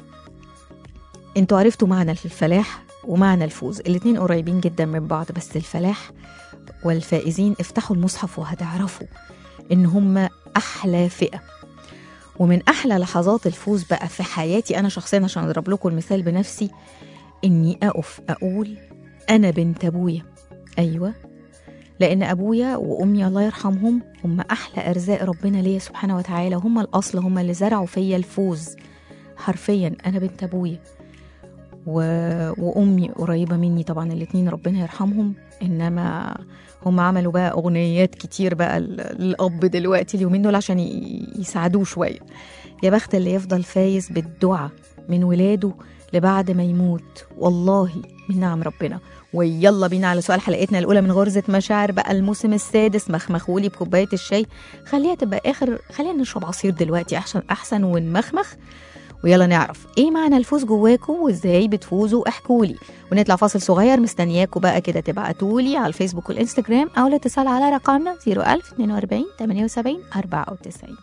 انتوا عرفتوا معنى الفلاح ومعنى الفوز الاتنين قريبين جدا من بعض بس الفلاح والفائزين افتحوا المصحف وهتعرفوا ان هم احلى فئه ومن احلى لحظات الفوز بقى في حياتي انا شخصيا عشان اضرب لكم المثال بنفسي اني اقف اقول انا بنت ابويا ايوه لان ابويا وامي الله يرحمهم هم احلى ارزاق ربنا ليا سبحانه وتعالى هم الاصل هم اللي زرعوا فيا الفوز حرفيا انا بنت ابويا و... وامي قريبه مني طبعا الاتنين ربنا يرحمهم انما هم عملوا بقى اغنيات كتير بقى للاب دلوقتي اليومين دول عشان ي... يساعدوه شويه يا بخت اللي يفضل فايز بالدعاء من ولاده لبعد ما يموت والله من نعم ربنا ويلا بينا على سؤال حلقتنا الاولى من غرزه مشاعر بقى الموسم السادس مخمخولي بكوبايه الشاي خليها تبقى اخر خلينا نشرب عصير دلوقتي احسن احسن ونمخمخ ويلا نعرف ايه معنى الفوز جواكم وازاي بتفوزوا احكولي ونطلع فاصل صغير مستنياكم بقى كده تبعتولي على الفيسبوك والانستجرام او الاتصال على رقمنا 01042 78 94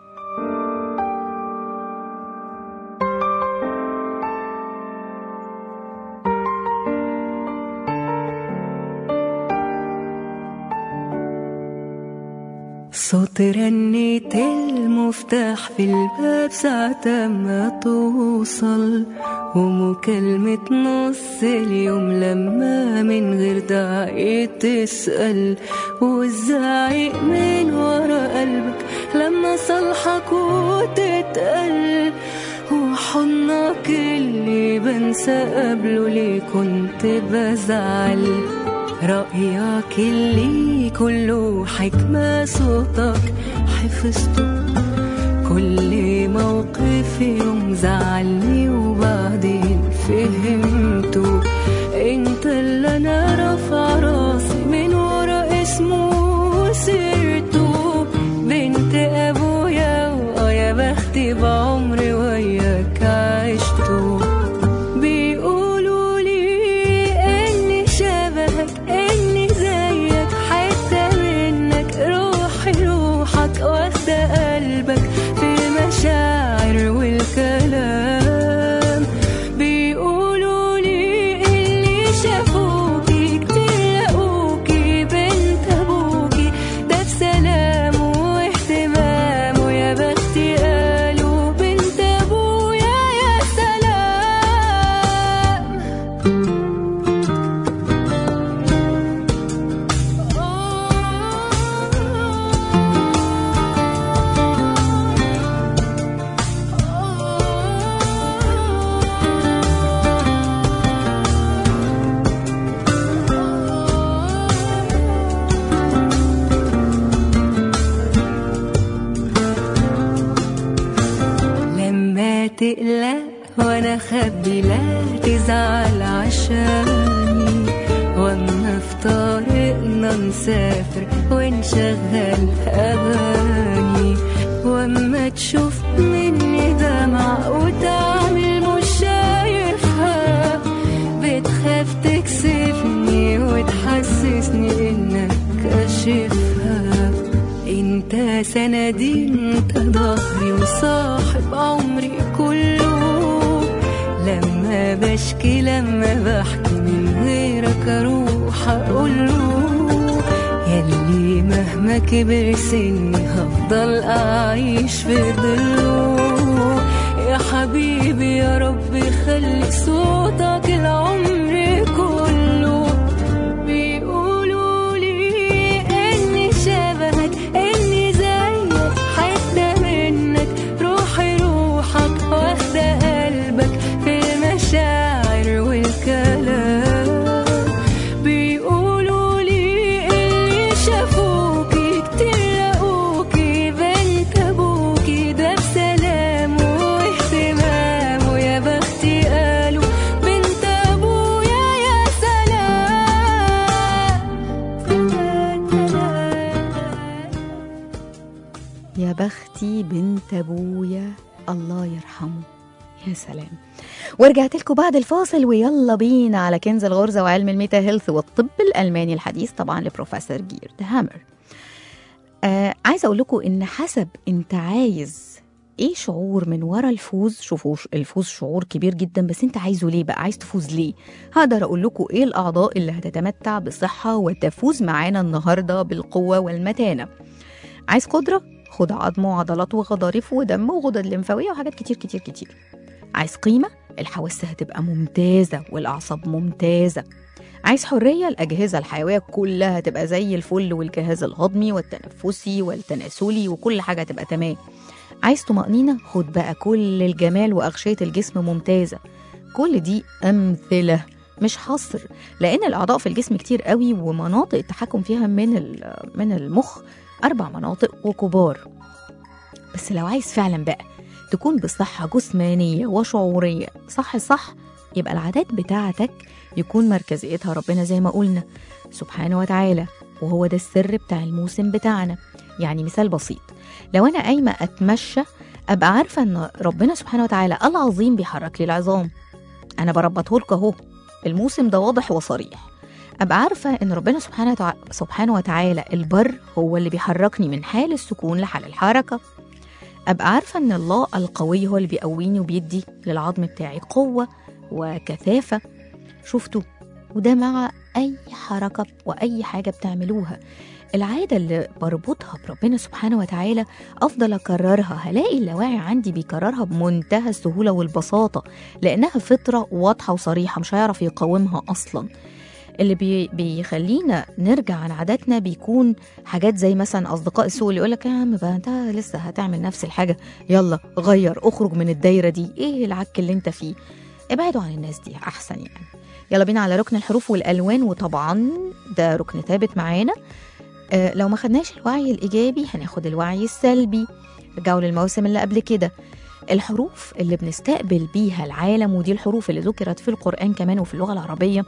صوت رنة المفتاح في الباب ساعة ما توصل ومكالمة نص اليوم لما من غير داعي تسأل والزعيق من ورا قلبك لما صالحك وتتقل وحضنك اللي بنسى قبله ليه كنت بزعل رأيك اللي كله حكمة صوتك حفظته كل موقف يوم زعلني وبعدين فهمته انت اللي انا رافع راسي من ورا اسمه سيرته بنت ابويا واه يا بختي بعمري وياك عشته بيقولوا لي اني شبهك اني زيك حتى منك روحي روحك واخدة قلبك في المشاعر والكلام بيقولوا لي اللي شافوكي كتير لقوكي بنت ابوكي ده بسلام واهتمام ويا بختي قالوا بنت ابويا يا سلام لما تقلق وانا خبي لا تزعل عشاني واما في طريقنا نسافر ونشغل اغاني واما تشوف مني دمع وتعمل مش شايفها بتخاف تكسفني وتحسسني انك كاشفها انت سندي انت ظهري وصاحب عمري كله لما بشكي لما بحكي من غيرك اروح اقوله يلي مهما كبر سني هفضل اعيش في ظله يا حبيبي يا رب خلي صوتك العمر كله بيقولوا لي اني شبهك اني زيك حتى منك روحي روحك واخدة قلبك في المشاعر والكلام بيقولوا لي اللي شافوكي كتير لقوكي بنت ابوكي ده بسلام واهتمام ويا بختي قالوا بنت ابويا يا سلام يا بختي بنت ابويا الله يرحمه يا سلام ورجعت لكم بعد الفاصل ويلا بينا على كنز الغرزة وعلم الميتا هيلث والطب الألماني الحديث طبعا لبروفيسور جيرد هامر آه عايزة أقول لكم إن حسب أنت عايز إيه شعور من ورا الفوز شوفوا ش- الفوز شعور كبير جدا بس أنت عايزه ليه بقى عايز تفوز ليه هقدر أقول لكم إيه الأعضاء اللي هتتمتع بصحة وتفوز معانا النهاردة بالقوة والمتانة عايز قدرة خد عظم وعضلات وغضاريف ودم وغدد لمفاوية وحاجات كتير كتير كتير عايز قيمة الحواس هتبقى ممتازة والأعصاب ممتازة عايز حرية الأجهزة الحيوية كلها تبقى زي الفل والجهاز الهضمي والتنفسي والتناسلي وكل حاجة تبقى تمام عايز طمأنينة خد بقى كل الجمال وأغشية الجسم ممتازة كل دي أمثلة مش حصر لأن الأعضاء في الجسم كتير قوي ومناطق التحكم فيها من ال- من المخ أربع مناطق وكبار بس لو عايز فعلا بقى تكون بصحة جسمانية وشعورية صح صح يبقى العادات بتاعتك يكون مركزيتها ربنا زي ما قلنا سبحانه وتعالى وهو ده السر بتاع الموسم بتاعنا يعني مثال بسيط لو أنا قايمة أتمشى أبقى عارفة إن ربنا سبحانه وتعالى العظيم بيحرك لي العظام أنا بربطه لك أهو الموسم ده واضح وصريح أبقى عارفة إن ربنا سبحانه وتع- سبحانه وتعالى البر هو اللي بيحركني من حال السكون لحال الحركة أبقى عارفة إن الله القوي هو اللي بيقويني وبيدي للعظم بتاعي قوة وكثافة شفتوا وده مع أي حركة وأي حاجة بتعملوها العادة اللي بربطها بربنا سبحانه وتعالى أفضل أكررها هلاقي اللاواعي عندي بيكررها بمنتهى السهولة والبساطة لأنها فطرة واضحة وصريحة مش هيعرف يقاومها أصلا اللي بي بيخلينا نرجع عن عاداتنا بيكون حاجات زي مثلا اصدقاء السوء اللي يقولك يا عم بقى انت لسه هتعمل نفس الحاجه يلا غير اخرج من الدايره دي ايه العك اللي انت فيه ابعدوا عن الناس دي احسن يعني يلا بينا على ركن الحروف والالوان وطبعا ده ركن ثابت معانا آه لو ما خدناش الوعي الايجابي هناخد الوعي السلبي رجعوا للمواسم اللي قبل كده الحروف اللي بنستقبل بيها العالم ودي الحروف اللي ذكرت في القرآن كمان وفي اللغة العربية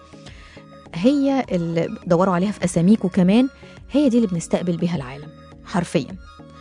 هي اللي دوروا عليها في أساميكو كمان هي دي اللي بنستقبل بيها العالم حرفيا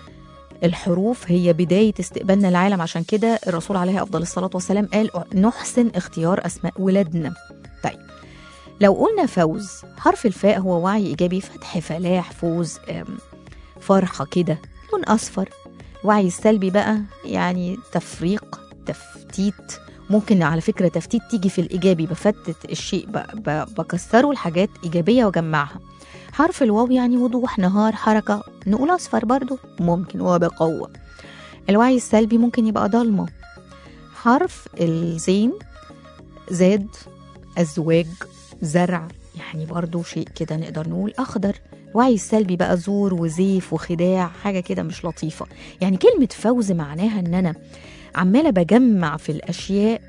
الحروف هي بداية استقبالنا العالم عشان كده الرسول عليه أفضل الصلاة والسلام قال نحسن اختيار أسماء ولادنا طيب لو قلنا فوز حرف الفاء هو وعي إيجابي فتح فلاح فوز أم، فرحة كده لون أصفر وعي السلبي بقى يعني تفريق تفتيت ممكن على فكرة تفتيت تيجي في الإيجابي بفتت الشيء ب- ب- بكسره لحاجات إيجابية وأجمعها حرف الواو يعني وضوح نهار حركة نقول أصفر برضو ممكن وبقوة الوعي السلبي ممكن يبقى ضلمة حرف الزين زاد أزواج زرع يعني برضو شيء كده نقدر نقول أخضر الوعي السلبي بقى زور وزيف وخداع حاجة كده مش لطيفة يعني كلمة فوز معناها إن أنا عمالة بجمع في الأشياء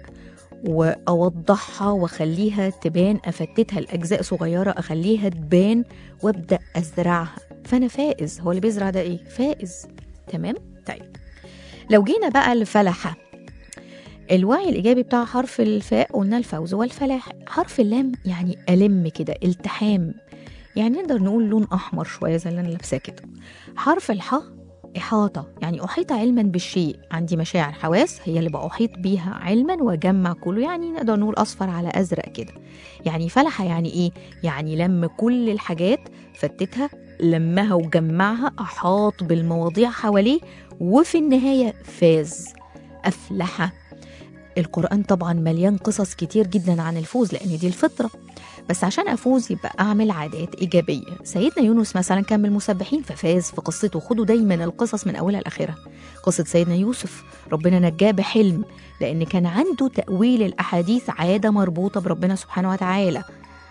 وأوضحها وأخليها تبان أفتتها لأجزاء صغيرة أخليها تبان وأبدأ أزرعها فأنا فائز هو اللي بيزرع ده إيه؟ فائز تمام؟ طيب لو جينا بقى لفلحة الوعي الإيجابي بتاع حرف الفاء قلنا الفوز والفلاح حرف اللام يعني ألم كده التحام يعني نقدر نقول لون أحمر شوية زي اللي أنا لابساه كده حرف الحاء إحاطة يعني أحيط علما بالشيء عندي مشاعر حواس هي اللي بأحيط بيها علما وأجمع كله يعني نقدر نقول أصفر على أزرق كده يعني فلحة يعني إيه؟ يعني لم كل الحاجات فتتها لمها وجمعها أحاط بالمواضيع حواليه وفي النهاية فاز أفلح القرآن طبعا مليان قصص كتير جدا عن الفوز لأن دي الفطرة بس عشان أفوز يبقى أعمل عادات إيجابية سيدنا يونس مثلا كان من المسبحين ففاز في قصته خدوا دايما القصص من أولها لآخرها قصة سيدنا يوسف ربنا نجاه بحلم لأن كان عنده تأويل الأحاديث عادة مربوطة بربنا سبحانه وتعالى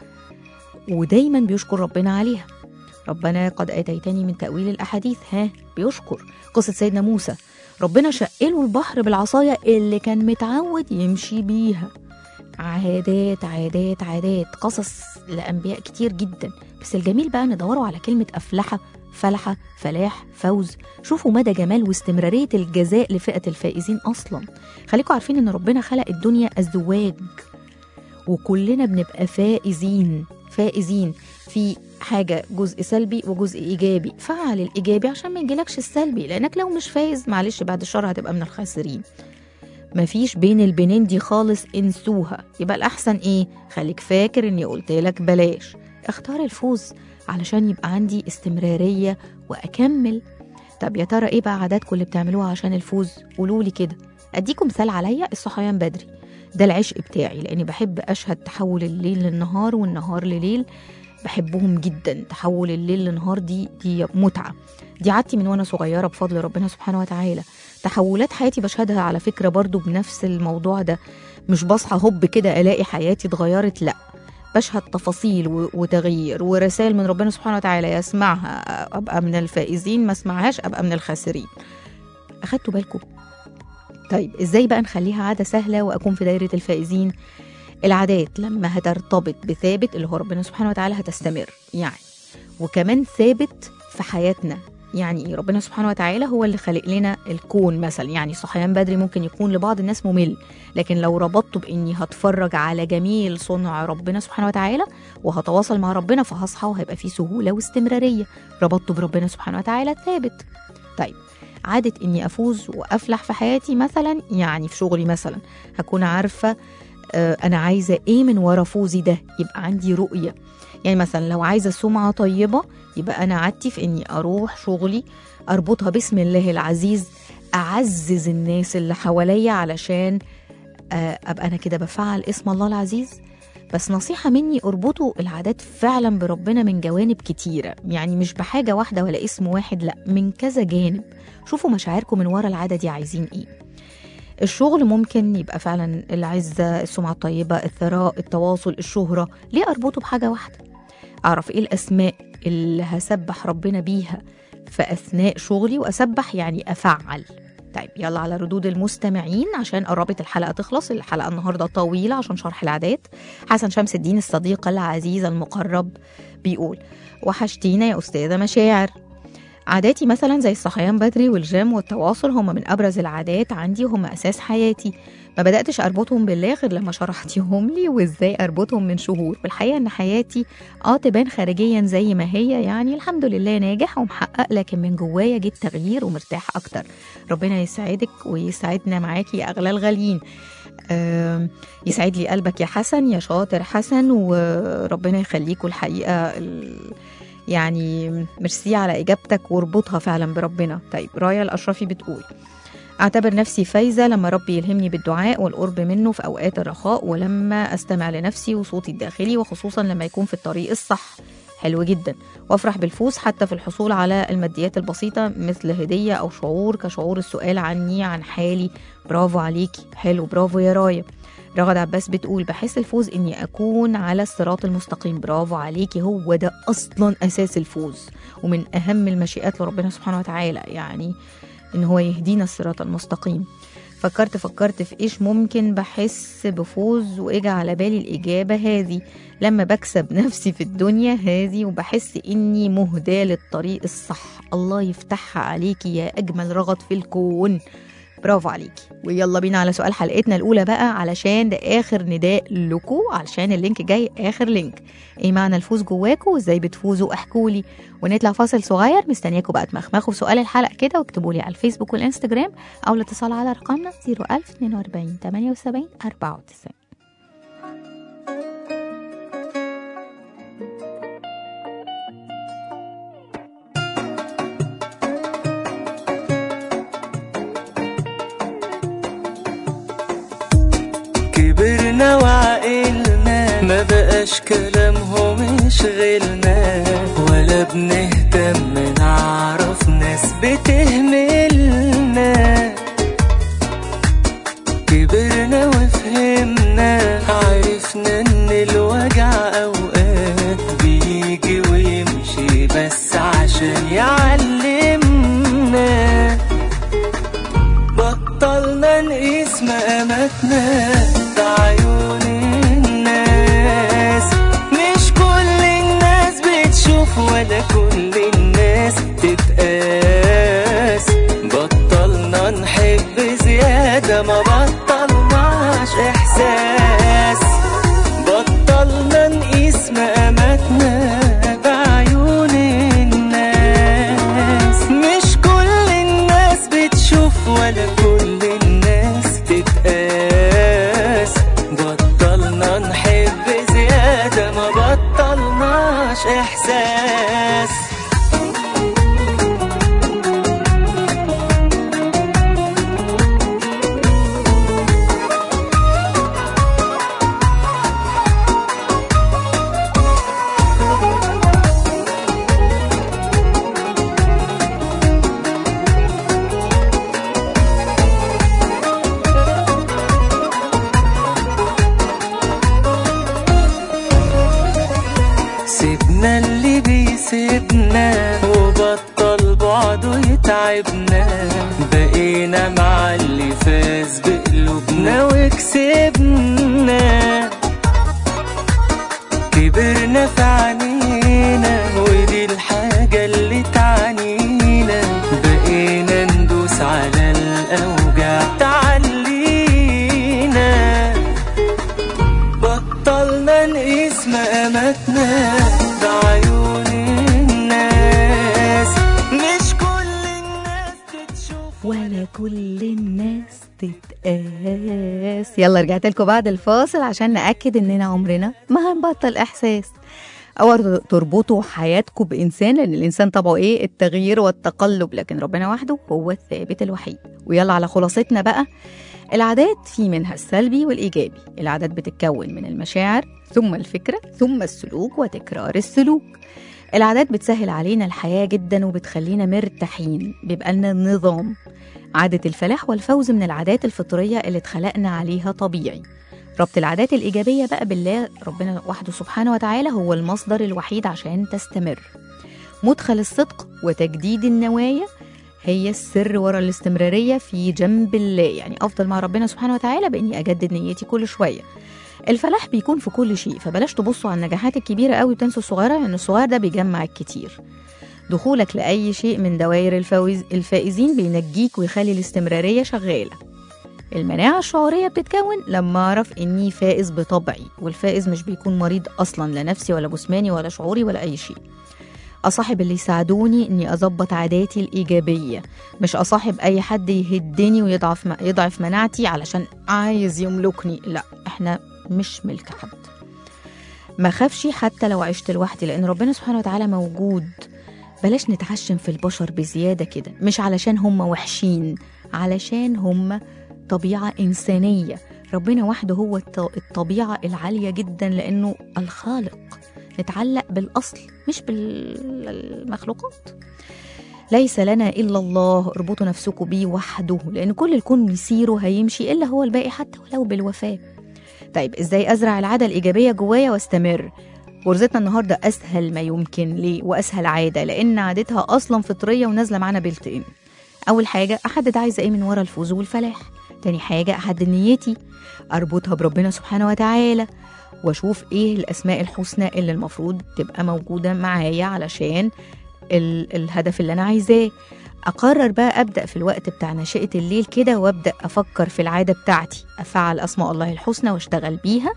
ودايما بيشكر ربنا عليها ربنا قد آتيتني من تأويل الأحاديث ها بيشكر قصة سيدنا موسى ربنا شقله البحر بالعصاية اللي كان متعود يمشي بيها عادات عادات عادات قصص لأنبياء كتير جدا بس الجميل بقى ندوروا على كلمة أفلحة فلحة فلاح فوز شوفوا مدى جمال واستمرارية الجزاء لفئة الفائزين أصلا خليكم عارفين إن ربنا خلق الدنيا أزواج وكلنا بنبقى فائزين فائزين في حاجة جزء سلبي وجزء إيجابي فعل الإيجابي عشان ما يجيلكش السلبي لأنك لو مش فايز معلش بعد الشر هتبقى من الخاسرين مفيش بين البنين دي خالص انسوها يبقى الأحسن إيه خليك فاكر إني قلت لك بلاش اختار الفوز علشان يبقى عندي استمرارية وأكمل طب يا ترى إيه بقى عاداتكم اللي بتعملوها عشان الفوز قولولي كده أديكم مثال عليا الصحيان بدري ده العشق بتاعي لأني بحب أشهد تحول الليل للنهار والنهار لليل بحبهم جدا تحول الليل لنهار دي دي متعة دي عادتي من وانا صغيرة بفضل ربنا سبحانه وتعالى تحولات حياتي بشهدها على فكرة برضو بنفس الموضوع ده مش بصحى هوب كده الاقي حياتي اتغيرت لا بشهد تفاصيل و- وتغيير ورسائل من ربنا سبحانه وتعالى يسمعها ابقى من الفائزين ما اسمعهاش ابقى من الخاسرين اخدتوا بالكم طيب ازاي بقى نخليها عاده سهله واكون في دايره الفائزين العادات لما هترتبط بثابت اللي هو ربنا سبحانه وتعالى هتستمر يعني وكمان ثابت في حياتنا يعني إيه؟ ربنا سبحانه وتعالى هو اللي خلق لنا الكون مثلا يعني صحيان بدري ممكن يكون لبعض الناس ممل لكن لو ربطته باني هتفرج على جميل صنع ربنا سبحانه وتعالى وهتواصل مع ربنا فهصحى وهيبقى فيه سهوله واستمراريه ربطته بربنا سبحانه وتعالى ثابت طيب عادة إني أفوز وأفلح في حياتي مثلا يعني في شغلي مثلا هكون عارفة آه، أنا عايزة إيه من ورا فوزي ده يبقى عندي رؤية يعني مثلا لو عايزة سمعة طيبة يبقى أنا عادتي في إني أروح شغلي أربطها باسم الله العزيز أعزز الناس اللي حواليا علشان آه، أبقى أنا كده بفعل اسم الله العزيز بس نصيحة مني اربطوا العادات فعلا بربنا من جوانب كتيرة يعني مش بحاجة واحدة ولا اسم واحد لا من كذا جانب شوفوا مشاعركم من ورا العادة دي عايزين ايه الشغل ممكن يبقى فعلا العزة السمعة الطيبة الثراء التواصل الشهرة ليه أربطه بحاجة واحدة أعرف إيه الأسماء اللي هسبح ربنا بيها في أثناء شغلي وأسبح يعني أفعل طيب يلا على ردود المستمعين عشان قربت الحلقة تخلص الحلقة النهاردة طويلة عشان شرح العادات حسن شمس الدين الصديق العزيز المقرب بيقول وحشتينا يا أستاذة مشاعر عاداتي مثلا زي الصحيان بدري والجيم والتواصل هم من ابرز العادات عندي وهم اساس حياتي ما بداتش اربطهم بالله غير لما شرحتيهم لي وازاي اربطهم من شهور والحقيقه ان حياتي اه تبان خارجيا زي ما هي يعني الحمد لله ناجح ومحقق لكن من جوايا جيت تغيير ومرتاح اكتر ربنا يسعدك ويسعدنا معاكي يا اغلى الغاليين آم، يسعد لي قلبك يا حسن يا شاطر حسن وربنا يخليكوا الحقيقه ال- يعني ميرسي على اجابتك واربطها فعلا بربنا طيب رايا الاشرفي بتقول اعتبر نفسي فايزه لما ربي يلهمني بالدعاء والقرب منه في اوقات الرخاء ولما استمع لنفسي وصوتي الداخلي وخصوصا لما يكون في الطريق الصح حلو جدا وافرح بالفوز حتى في الحصول على الماديات البسيطه مثل هديه او شعور كشعور السؤال عني عن حالي برافو عليكي حلو برافو يا رايا رغد عباس بتقول بحس الفوز اني اكون على الصراط المستقيم برافو عليكي هو ده اصلا اساس الفوز ومن اهم المشيئات لربنا سبحانه وتعالى يعني ان هو يهدينا الصراط المستقيم فكرت فكرت في ايش ممكن بحس بفوز واجا على بالي الاجابه هذه لما بكسب نفسي في الدنيا هذه وبحس اني مهداه للطريق الصح الله يفتحها عليكي يا اجمل رغد في الكون برافو عليكي ويلا بينا على سؤال حلقتنا الاولى بقى علشان ده اخر نداء لكم علشان اللينك جاي اخر لينك ايه معنى الفوز جواكم وازاي بتفوزوا احكوا لي ونطلع فاصل صغير مستنياكم بقى تمخمخوا سؤال الحلقه كده واكتبوا لي على الفيسبوك والانستجرام او الاتصال على ارقامنا 01042 78 94 كبرنا وعقلنا ما بقاش كلامهم يشغلنا ولا بنهتم نعرف ناس بتهملنا كبرنا وفهمنا عرفنا ان الوجع اوقات بيجي ويمشي بس عشان يعلمنا بطلنا نقيس مقاماتنا بعيون الناس مش كل الناس بتشوف ولا كل الناس تتقاس بطلنا نحب زيادة ما بطلناش إحساس بطلنا نقيس مقاماتنا بعيون الناس مش كل الناس بتشوف ولا كل الناس تتقاس بطلنا نحب زيادة ما بطلناش إحساس سيبنا اللي بيسيبنا وبطل بعده يتعبنا بقينا مع اللي فاز بقلوبنا وكسبنا كبرنا في عينينا ودي الحاجة اللي تعنينا بقينا ندوس على الأوجع تعلينا بطلنا نقيس مقاماتنا بعيون الناس مش كل الناس تتشوف ولا كل الناس تتقاس يلا رجعت لكم بعد الفاصل عشان نأكد اننا عمرنا ما هنبطل احساس او تربطوا حياتكم بانسان لان الانسان طبعه ايه التغيير والتقلب لكن ربنا وحده هو الثابت الوحيد ويلا على خلاصتنا بقى العادات في منها السلبي والايجابي العادات بتتكون من المشاعر ثم الفكره ثم السلوك وتكرار السلوك العادات بتسهل علينا الحياه جدا وبتخلينا مرتاحين بيبقى لنا نظام عادة الفلاح والفوز من العادات الفطرية اللي اتخلقنا عليها طبيعي ربط العادات الإيجابية بقى بالله ربنا وحده سبحانه وتعالى هو المصدر الوحيد عشان تستمر مدخل الصدق وتجديد النوايا هي السر ورا الاستمرارية في جنب الله يعني أفضل مع ربنا سبحانه وتعالى بإني أجدد نيتي كل شوية الفلاح بيكون في كل شيء فبلاش تبصوا على النجاحات الكبيرة قوي وتنسوا الصغيرة لأن الصغير ده بيجمع الكتير دخولك لأي شيء من دوائر الفوز الفائزين بينجيك ويخلي الاستمرارية شغالة المناعة الشعورية بتتكون لما أعرف إني فائز بطبعي والفائز مش بيكون مريض أصلا لا نفسي ولا جسماني ولا شعوري ولا أي شيء أصاحب اللي يساعدوني إني أظبط عاداتي الإيجابية مش أصاحب أي حد يهدني ويضعف يضعف مناعتي علشان عايز يملكني لا إحنا مش ملك حد ما خافش حتى لو عشت لوحدي لأن ربنا سبحانه وتعالى موجود بلاش نتعشم في البشر بزيادة كده مش علشان هم وحشين علشان هم طبيعة إنسانية ربنا وحده هو الط- الطبيعة العالية جدا لأنه الخالق نتعلق بالأصل مش بالمخلوقات ليس لنا إلا الله اربطوا نفسكم بيه وحده لأن كل الكون بيسيره هيمشي إلا هو الباقي حتى ولو بالوفاة طيب إزاي أزرع العادة الإيجابية جوايا واستمر غرزتنا النهاردة أسهل ما يمكن ليه وأسهل عادة لأن عادتها أصلا فطرية ونازلة معانا بيلت إن أول حاجة أحدد عايزة إيه من ورا الفوز والفلاح تاني حاجة أحدد نيتي أربطها بربنا سبحانه وتعالى وأشوف إيه الأسماء الحسنى اللي المفروض تبقى موجودة معايا علشان ال- الهدف اللي أنا عايزاه أقرر بقى أبدأ في الوقت بتاع نشأة الليل كده وأبدأ أفكر في العادة بتاعتي أفعل أسماء الله الحسنى وأشتغل بيها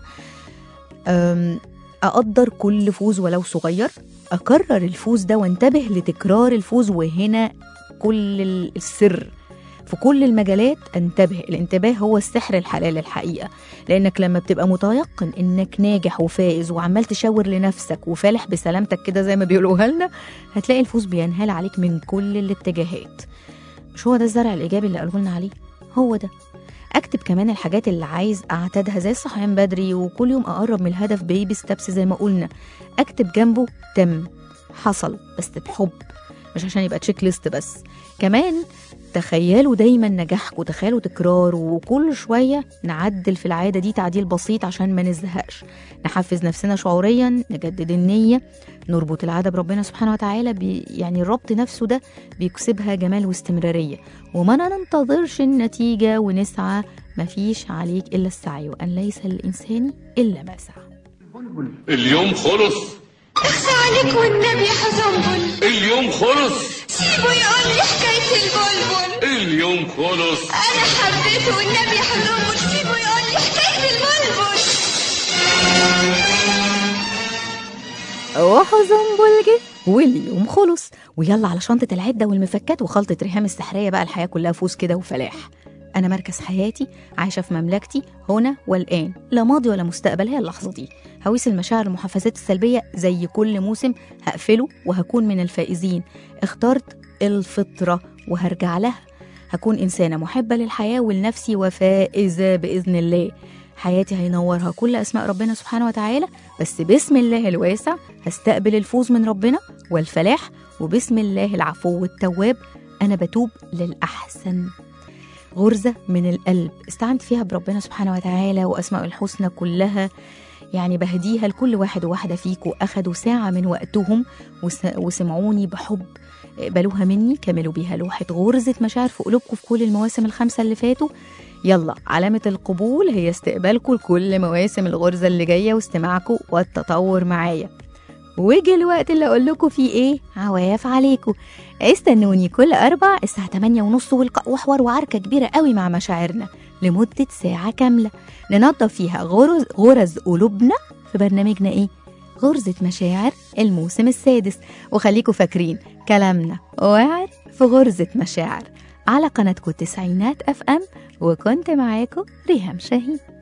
أم، أقدر كل فوز ولو صغير أكرر الفوز ده وانتبه لتكرار الفوز وهنا كل ال- السر في كل المجالات انتبه الانتباه هو السحر الحلال الحقيقة لأنك لما بتبقى متيقن إنك ناجح وفائز وعمال تشاور لنفسك وفالح بسلامتك كده زي ما بيقولوها لنا هتلاقي الفوز بينهال عليك من كل الاتجاهات مش هو ده الزرع الإيجابي اللي قالوا لنا عليه هو ده اكتب كمان الحاجات اللي عايز اعتادها زي الصحيان بدري وكل يوم اقرب من الهدف بيبي ستابس زي ما قلنا اكتب جنبه تم حصل بس بحب مش عشان يبقى تشيك ليست بس كمان تخيلوا دايما نجاحكم تخيلوا تكرار وكل شويه نعدل في العاده دي تعديل بسيط عشان ما نزهقش نحفز نفسنا شعوريا نجدد النيه نربط العاده بربنا سبحانه وتعالى بي يعني الربط نفسه ده بيكسبها جمال واستمراريه وما ننتظرش النتيجه ونسعى مفيش عليك الا السعي وان ليس للانسان الا ما سعى اليوم خلص اخفى عليك والنبي حزنبل اليوم خلص سيبه يقول لي حكاية البلبل اليوم خلص أنا حبيته والنبي حزنبل سيبه يقول لي حكاية البلبل وحزنبل جه واليوم خلص ويلا على شنطة العدة والمفكات وخلطة ريهام السحرية بقى الحياة كلها فوز كده وفلاح أنا مركز حياتي عايشة في مملكتي هنا والآن لا ماضي ولا مستقبل هي اللحظة دي هويس المشاعر المحفزات السلبية زي كل موسم هقفله وهكون من الفائزين اخترت الفطرة وهرجع لها هكون إنسانة محبة للحياة ولنفسي وفائزة بإذن الله حياتي هينورها كل أسماء ربنا سبحانه وتعالى بس بسم الله الواسع هستقبل الفوز من ربنا والفلاح وبسم الله العفو التواب أنا بتوب للأحسن غرزة من القلب استعنت فيها بربنا سبحانه وتعالى وأسماء الحسنى كلها يعني بهديها لكل واحد وواحدة فيكم أخدوا ساعة من وقتهم وس- وسمعوني بحب اقبلوها مني كملوا بيها لوحة غرزة مشاعر في قلوبكم في كل المواسم الخمسة اللي فاتوا يلا علامة القبول هي استقبالكم لكل مواسم الغرزة اللي جاية واستماعكم والتطور معايا وجه الوقت اللي اقول لكم فيه ايه عواف عليكم استنوني كل اربع الساعه 8 ونص والقاء وحوار وعركه كبيره قوي مع مشاعرنا لمده ساعه كامله ننظف فيها غرز غرز قلوبنا في برنامجنا ايه غرزة مشاعر الموسم السادس وخليكم فاكرين كلامنا واعر في غرزة مشاعر على قناتكم التسعينات اف ام وكنت معاكم ريهام شاهين